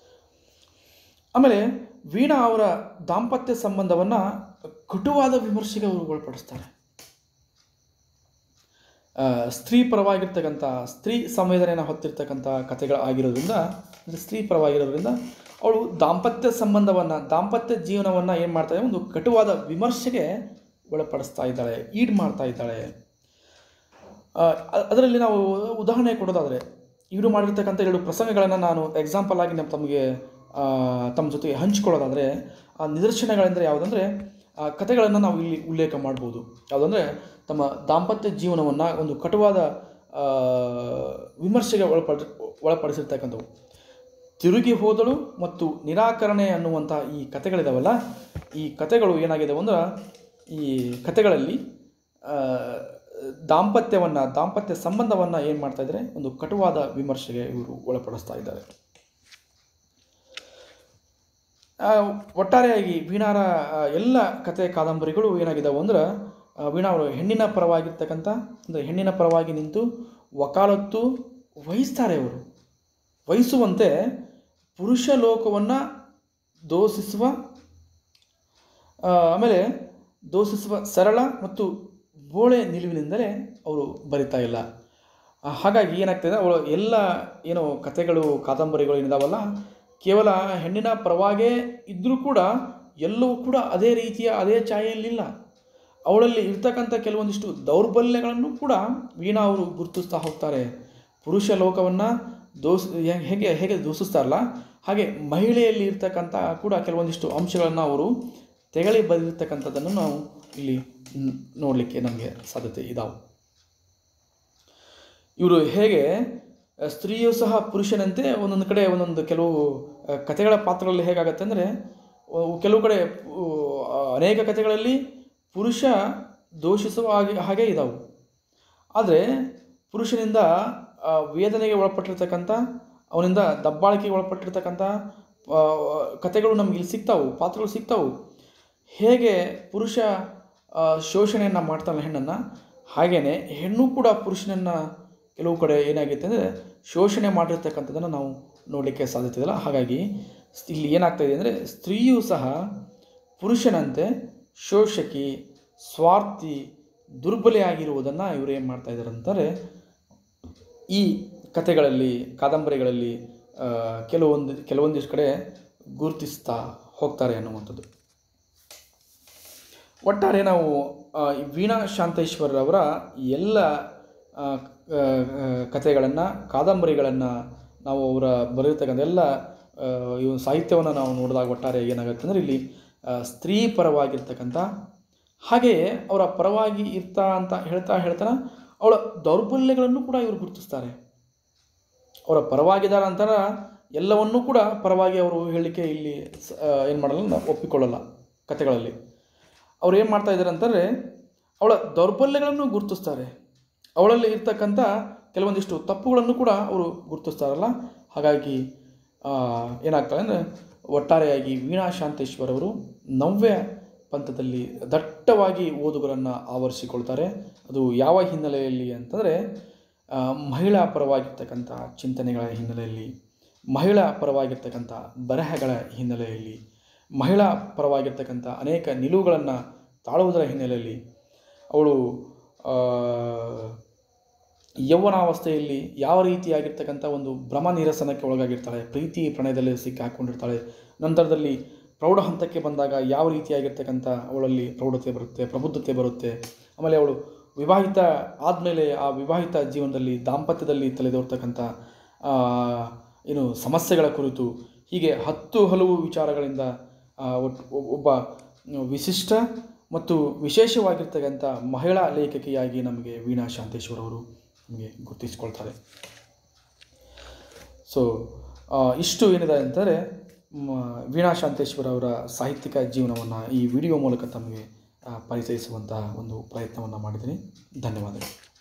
ಆಮೇಲೆ ವೀಣಾ ಅವರ ದಾಂಪತ್ಯ ಸಂಬಂಧವನ್ನು ಕಟುವಾದ ವಿಮರ್ಶೆಗೆ ಅವರು ಒಳಪಡಿಸ್ತಾರೆ ಆ, ಸ್ತ್ರೀ ಪರವಾಗಿರ್ತಕ್ಕಂಥ ಸ್ತ್ರೀ ಸಂವೇದನೆಯನ್ನು ಹೊತ್ತಿರ್ತಕ್ಕಂಥ ಕಥೆಗಳಾಗಿರೋದ್ರಿಂದ ಅಂದರೆ ಸ್ತ್ರೀ ಪರವಾಗಿರೋದ್ರಿಂದ ಅವಳು ದಾಂಪತ್ಯ ಸಂಬಂಧವನ್ನು ದಾಂಪತ್ಯ ಜೀವನವನ್ನು ಏನು ಮಾಡ್ತಾಳೆ ಒಂದು ಕಟುವಾದ ವಿಮರ್ಶೆಗೆ ಒಳಪಡಿಸ್ತಾ ಇದ್ದಾಳೆ ಈಡ್ ಮಾಡ್ತಾ ಇದ್ದಾಳೆ ಆ, ಅ- ಅದರಲ್ಲಿ ನಾವು ಉದಾಹರಣೆ ಕೊಡೋದಾದರೆ ಇವರು ಮಾಡಿರ್ತಕ್ಕಂಥ ಎರಡು ಪ್ರಸಂಗಗಳನ್ನು ನಾನು ಎಕ್ಸಾಂಪಲ್ ಆಗಿ ನಮ್ಮ ತಮಗೆ ಆ, ತಮ್ಮ ಜೊತೆಗೆ ಹಂಚ್ಕೊಳ್ಳೋದಾದರೆ ಆ ನಿದರ್ಶನಗಳೆಂದರೆ ಯಾವುದಂದರೆ ಆ ಕಥೆಗಳನ್ನು ನಾವು ಇಲ್ಲಿ ಉಲ್ಲೇಖ ಮಾಡ್ಬೋದು ಯಾವುದಂದರೆ ತಮ್ಮ ದಾಂಪತ್ಯ ಜೀವನವನ್ನು ಒಂದು ಕಟುವಾದ ಆ, ವಿಮರ್ಶೆಗೆ ಒಳಪಡ ಒಳಪಡಿಸಿರ್ತಕ್ಕಂಥವು ತಿರುಗಿ ಹೋದಳು ಮತ್ತು ನಿರಾಕರಣೆ ಅನ್ನುವಂಥ ಈ ಕಥೆಗಳಿದಾವಲ್ಲ ಈ ಕಥೆಗಳು ಏನಾಗಿದೆ ಅಂದ್ರೆ ಈ ಕಥೆಗಳಲ್ಲಿ ಆ, ದಾಂಪತ್ಯವನ್ನು ದಾಂಪತ್ಯ ಸಂಬಂಧವನ್ನು ಏನು ಮಾಡ್ತಾ ಇದ್ದಾರೆ ಒಂದು ಕಟುವಾದ ವಿಮರ್ಶೆಗೆ ಇವರು ಒಳಪಡಿಸ್ತಾ ಇದ್ದಾರೆ ಆ, ಒಟ್ಟಾರೆಯಾಗಿ ವೀಣಾರ ಆ, ಎಲ್ಲ ಕತೆ ಕಾದಂಬರಿಗಳು ಏನಾಗಿದ್ದಾವೆ ಅಂದ್ರೆ ಆ, ವೀಣಾ ಅವರು ಹೆಣ್ಣಿನ ಪರವಾಗಿರ್ತಕ್ಕಂಥ ಅಂದರೆ ಹೆಣ್ಣಿನ ಪರವಾಗಿ ನಿಂತು ವಕಾಲತ್ತು ವಹಿಸ್ತಾರೆ ಅವರು ವಹಿಸುವಂತೆ ಪುರುಷ ಲೋಕವನ್ನು ದೋಷಿಸುವ ಆ, ಆಮೇಲೆ ದೋಷಿಸುವ ಸರಳ ಮತ್ತು ಬೋಳೆ ನಿಲುವಿನಿಂದಲೇ ಅವರು ಬರಿತಾ ಇಲ್ಲ ಆ, ಹಾಗಾಗಿ ಏನಾಗ್ತದೆ ಅವಳು ಎಲ್ಲ ಏನು ಕಥೆಗಳು ಕಾದಂಬರಿಗಳು ಏನಿದಾವಲ್ಲ ಕೇವಲ ಹೆಣ್ಣಿನ ಪರವಾಗೇ ಇದ್ದರೂ ಕೂಡ ಎಲ್ಲವೂ ಕೂಡ ಅದೇ ರೀತಿಯ ಅದೇ ಛಾಯೆಯಲ್ಲಿಲ್ಲ ಅವಳಲ್ಲಿ ಇರ್ತಕ್ಕಂಥ ಕೆಲವೊಂದಿಷ್ಟು ದೌರ್ಬಲ್ಯಗಳನ್ನು ಕೂಡ ವೀಣಾ ಅವರು ಗುರುತಿಸ್ತಾ ಹೋಗ್ತಾರೆ ಪುರುಷ ಲೋಕವನ್ನು ದೋಷ ಹೇಗೆ ಹೇಗೆ ದೂಷಿಸ್ತಾರಲ್ಲ ಹಾಗೆ ಮಹಿಳೆಯಲ್ಲಿ ಇರ್ತಕ್ಕಂಥ ಕೂಡ ಕೆಲವೊಂದಿಷ್ಟು ಅಂಶಗಳನ್ನು ಅವರು ತೆಗಳಿ ಬರೆದಿರ್ತಕ್ಕಂಥದ್ದನ್ನು ನಾವು ಇಲ್ಲಿ ನ್- ನೋಡಲಿಕ್ಕೆ ನಮಗೆ ಸಾಧ್ಯತೆ ಇದಾವೆ ಇವರು ಹೇಗೆ ಆ, ಸ್ತ್ರೀಯು ಸಹ ಪುರುಷನಂತೆ ಒಂದೊಂದು ಕಡೆ ಒಂದೊಂದು ಕೆಲವು ಆ, ಕಥೆಗಳ ಪಾತ್ರಗಳಲ್ಲಿ ಹೇಗಾಗತ್ತೆ ಅಂದರೆ ಕೆಲವು ಕಡೆ ಉ, ಆ, ಅನೇಕ ಕಥೆಗಳಲ್ಲಿ ಪುರುಷ ದೋಷಿಸುವ ಹಾಗೆ ಹಾಗೆ ಇದಾವೆ ಆದರೆ ಪುರುಷನಿಂದ ಆ, ವೇದನೆಗೆ ಒಳಪಟ್ಟಿರ್ತಕ್ಕಂಥ ಅವನಿಂದ ದಬ್ಬಾಳಿಕೆಗೆ ಒಳಪಟ್ಟಿರ್ತಕ್ಕಂಥ ಆ, ಕಥೆಗಳು ನಮ್ಗೆ ಇಲ್ಲಿ ಸಿಗ್ತಾವು ಪಾತ್ರಗಳು ಸಿಗ್ತಾವು ಹೇಗೆ ಪುರುಷ ಆ, ಶೋಷಣೆಯನ್ನು ಮಾಡ್ತಾನೆ ಹೆಣ್ಣನ್ನು ಹಾಗೆಯೇ ಹೆಣ್ಣು ಕೂಡ ಪುರುಷನನ್ನು ಕೆಲವು ಕಡೆ ಏನಾಗುತ್ತೆ ಅಂದರೆ ಶೋಷಣೆ ಮಾಡಿರ್ತಕ್ಕಂಥದ್ದನ್ನು ನಾವು ನೋಡಲಿಕ್ಕೆ ಸಾಧ್ಯತೆ ಇಲ್ಲ ಹಾಗಾಗಿ ಸ್- ಇಲ್ಲಿ ಏನಾಗ್ತಾ ಇದೆ ಅಂದರೆ ಸ್ತ್ರೀಯೂ ಸಹ ಪುರುಷನಂತೆ ಶೋಷಕಿ ಸ್ವಾರ್ಥಿ ದುರ್ಬಲೆಯಾಗಿರುವುದನ್ನು ಇವರು ಏನು ಮಾಡ್ತಾ ಇದ್ದಾರೆ ಅಂತಾರೆ ಈ ಕಥೆಗಳಲ್ಲಿ ಕಾದಂಬರಿಗಳಲ್ಲಿ ಆ, ಕೆಲವೊಂದು ಕೆಲವೊಂದಿಷ್ಟು ಕಡೆ ಗುರುತಿಸ್ತಾ ಹೋಗ್ತಾರೆ ಅನ್ನುವಂಥದ್ದು ಒಟ್ಟಾರೆ ನಾವು ಆ, ಈ ವೀಣಾ ಶಾಂತೇಶ್ವರರವರ ಎಲ್ಲ ಕಥೆಗಳನ್ನು ಕಾದಂಬರಿಗಳನ್ನು ನಾವು ಅವರ ಬರೆದಿರ್ತಕ್ಕಂಥ ಎಲ್ಲ ಆ, ಇವು ಸಾಹಿತ್ಯವನ್ನು ನಾವು ನೋಡಿದಾಗ ಒಟ್ಟಾರೆ ಏನಾಗುತ್ತೆ ಅಂದರೆ ಇಲ್ಲಿ ಆ, ಸ್ತ್ರೀ ಪರವಾಗಿರ್ತಕ್ಕಂಥ ಹಾಗೆಯೇ ಅವರ ಪರವಾಗಿ ಇರ್ತಾ ಅಂತ ಹೇಳ್ತಾ ಹೇಳ್ತಾ ಅವಳ ದೌರ್ಬಲ್ಯಗಳನ್ನು ಕೂಡ ಇವರು ಗುರುತಿಸ್ತಾರೆ ಅವರ ಪರವಾಗಿದ್ದಾರೆ ಅಂತಾರ ಎಲ್ಲವನ್ನೂ ಕೂಡ ಪರವಾಗಿ ಅವರು ಹೇಳಲಿಕ್ಕೆ ಇಲ್ಲಿ ಏನು ಮಾಡಲ್ಲ ನಾವು ಒಪ್ಪಿಕೊಳ್ಳಲ್ಲ ಕಥೆಗಳಲ್ಲಿ ಅವ್ರು ಏನು ಮಾಡ್ತಾ ಇದ್ದಾರೆ ಅಂತಂದರೆ ಅವಳ ದೌರ್ಬಲ್ಯಗಳನ್ನು ಗುರುತಿಸ್ತಾರೆ ಅವಳಲ್ಲಿ ಇರ್ತಕ್ಕಂಥ ಕೆಲವೊಂದಿಷ್ಟು ತಪ್ಪುಗಳನ್ನು ಕೂಡ ಅವರು ಗುರುತಿಸ್ತಾರಲ್ಲ ಹಾಗಾಗಿ ಆ, ಏನಾಗ್ತದೆ ಅಂದರೆ ಒಟ್ಟಾರೆಯಾಗಿ ವೀಣಾ ಶಾಂತೇಶ್ವರ್ ಅವರು ನವ್ಯ ಪಂಥದಲ್ಲಿ ದಟ್ಟವಾಗಿ ಓದುಗರನ್ನು ಆವರಿಸಿಕೊಳ್ತಾರೆ ಅದು ಯಾವ ಹಿನ್ನೆಲೆಯಲ್ಲಿ ಅಂತಂದರೆ ಆ, ಮಹಿಳಾ ಪರವಾಗಿರ್ತಕ್ಕಂಥ ಚಿಂತನೆಗಳ ಹಿನ್ನೆಲೆಯಲ್ಲಿ ಮಹಿಳಾ ಪರವಾಗಿರ್ತಕ್ಕಂಥ ಬರಹಗಳ ಹಿನ್ನೆಲೆಯಲ್ಲಿ ಮಹಿಳಾ ಪರವಾಗಿರ್ತಕ್ಕಂಥ ಅನೇಕ ನಿಲುವುಗಳನ್ನು ತಾಳುವುದರ ಹಿನ್ನೆಲೆಯಲ್ಲಿ ಅವಳು ಆ, ಯೌವನಾವಸ್ಥೆಯಲ್ಲಿ ಯಾವ ರೀತಿಯಾಗಿರ್ತಕ್ಕಂಥ ಒಂದು ಭ್ರಮ ನಿರಸನಕ್ಕೆ ಒಳಗಾಗಿರ್ತಾಳೆ ಪ್ರೀತಿ ಪ್ರಣಯದಲ್ಲಿ ಸಿಕ್ಕಿ ಹಾಕ್ಕೊಂಡಿರ್ತಾಳೆ ನಂತರದಲ್ಲಿ ಪ್ರೌಢ ಹಂತಕ್ಕೆ ಬಂದಾಗ ಯಾವ ರೀತಿಯಾಗಿರ್ತಕ್ಕಂಥ ಅವಳಲ್ಲಿ ಪ್ರೌಢತೆ ಬರುತ್ತೆ ಪ್ರಬುದ್ಧತೆ ಬರುತ್ತೆ ಆಮೇಲೆ ಅವಳು ವಿವಾಹಿತ ಆದಮೇಲೆ ಆ ವಿವಾಹಿತ ಜೀವನದಲ್ಲಿ ದಾಂಪತ್ಯದಲ್ಲಿ ತಲೆದೋರ್ತಕ್ಕಂಥ ಆ, ಏನು ಸಮಸ್ಯೆಗಳ ಕುರಿತು ಹೀಗೆ ಹತ್ತು ಹಲವು ವಿಚಾರಗಳಿಂದ ಆ, ಒಟ್- ಒ- ಒಬ್ಬ ವಿಶಿಷ್ಟ ಮತ್ತು ವಿಶೇಷವಾಗಿರ್ತಕ್ಕಂಥ ಮಹಿಳಾ ಲೇಖಕಿಯಾಗಿ ನಮಗೆ ವೀಣಾ ಶಾಂತೇಶ್ವರ್ ಅವರು ನಮಗೆ ಗುರುತಿಸ್ಕೊಳ್ತಾರೆ ಸೊ ಇಷ್ಟು ಏನಿದೆ ಅಂತಂದರೆ ಮ, ವೀಣಾ ಶಾಂತೇಶ್ವರ ಅವರ ಸಾಹಿತ್ಯಿಕ ಜೀವನವನ್ನು ಈ ವಿಡಿಯೋ ಮೂಲಕ ತಮಗೆ ಆ, ಪರಿಚಯಿಸುವಂತಹ ಒಂದು ಪ್ರಯತ್ನವನ್ನು ಮಾಡಿದ್ದೀನಿ ಧನ್ಯವಾದಗಳು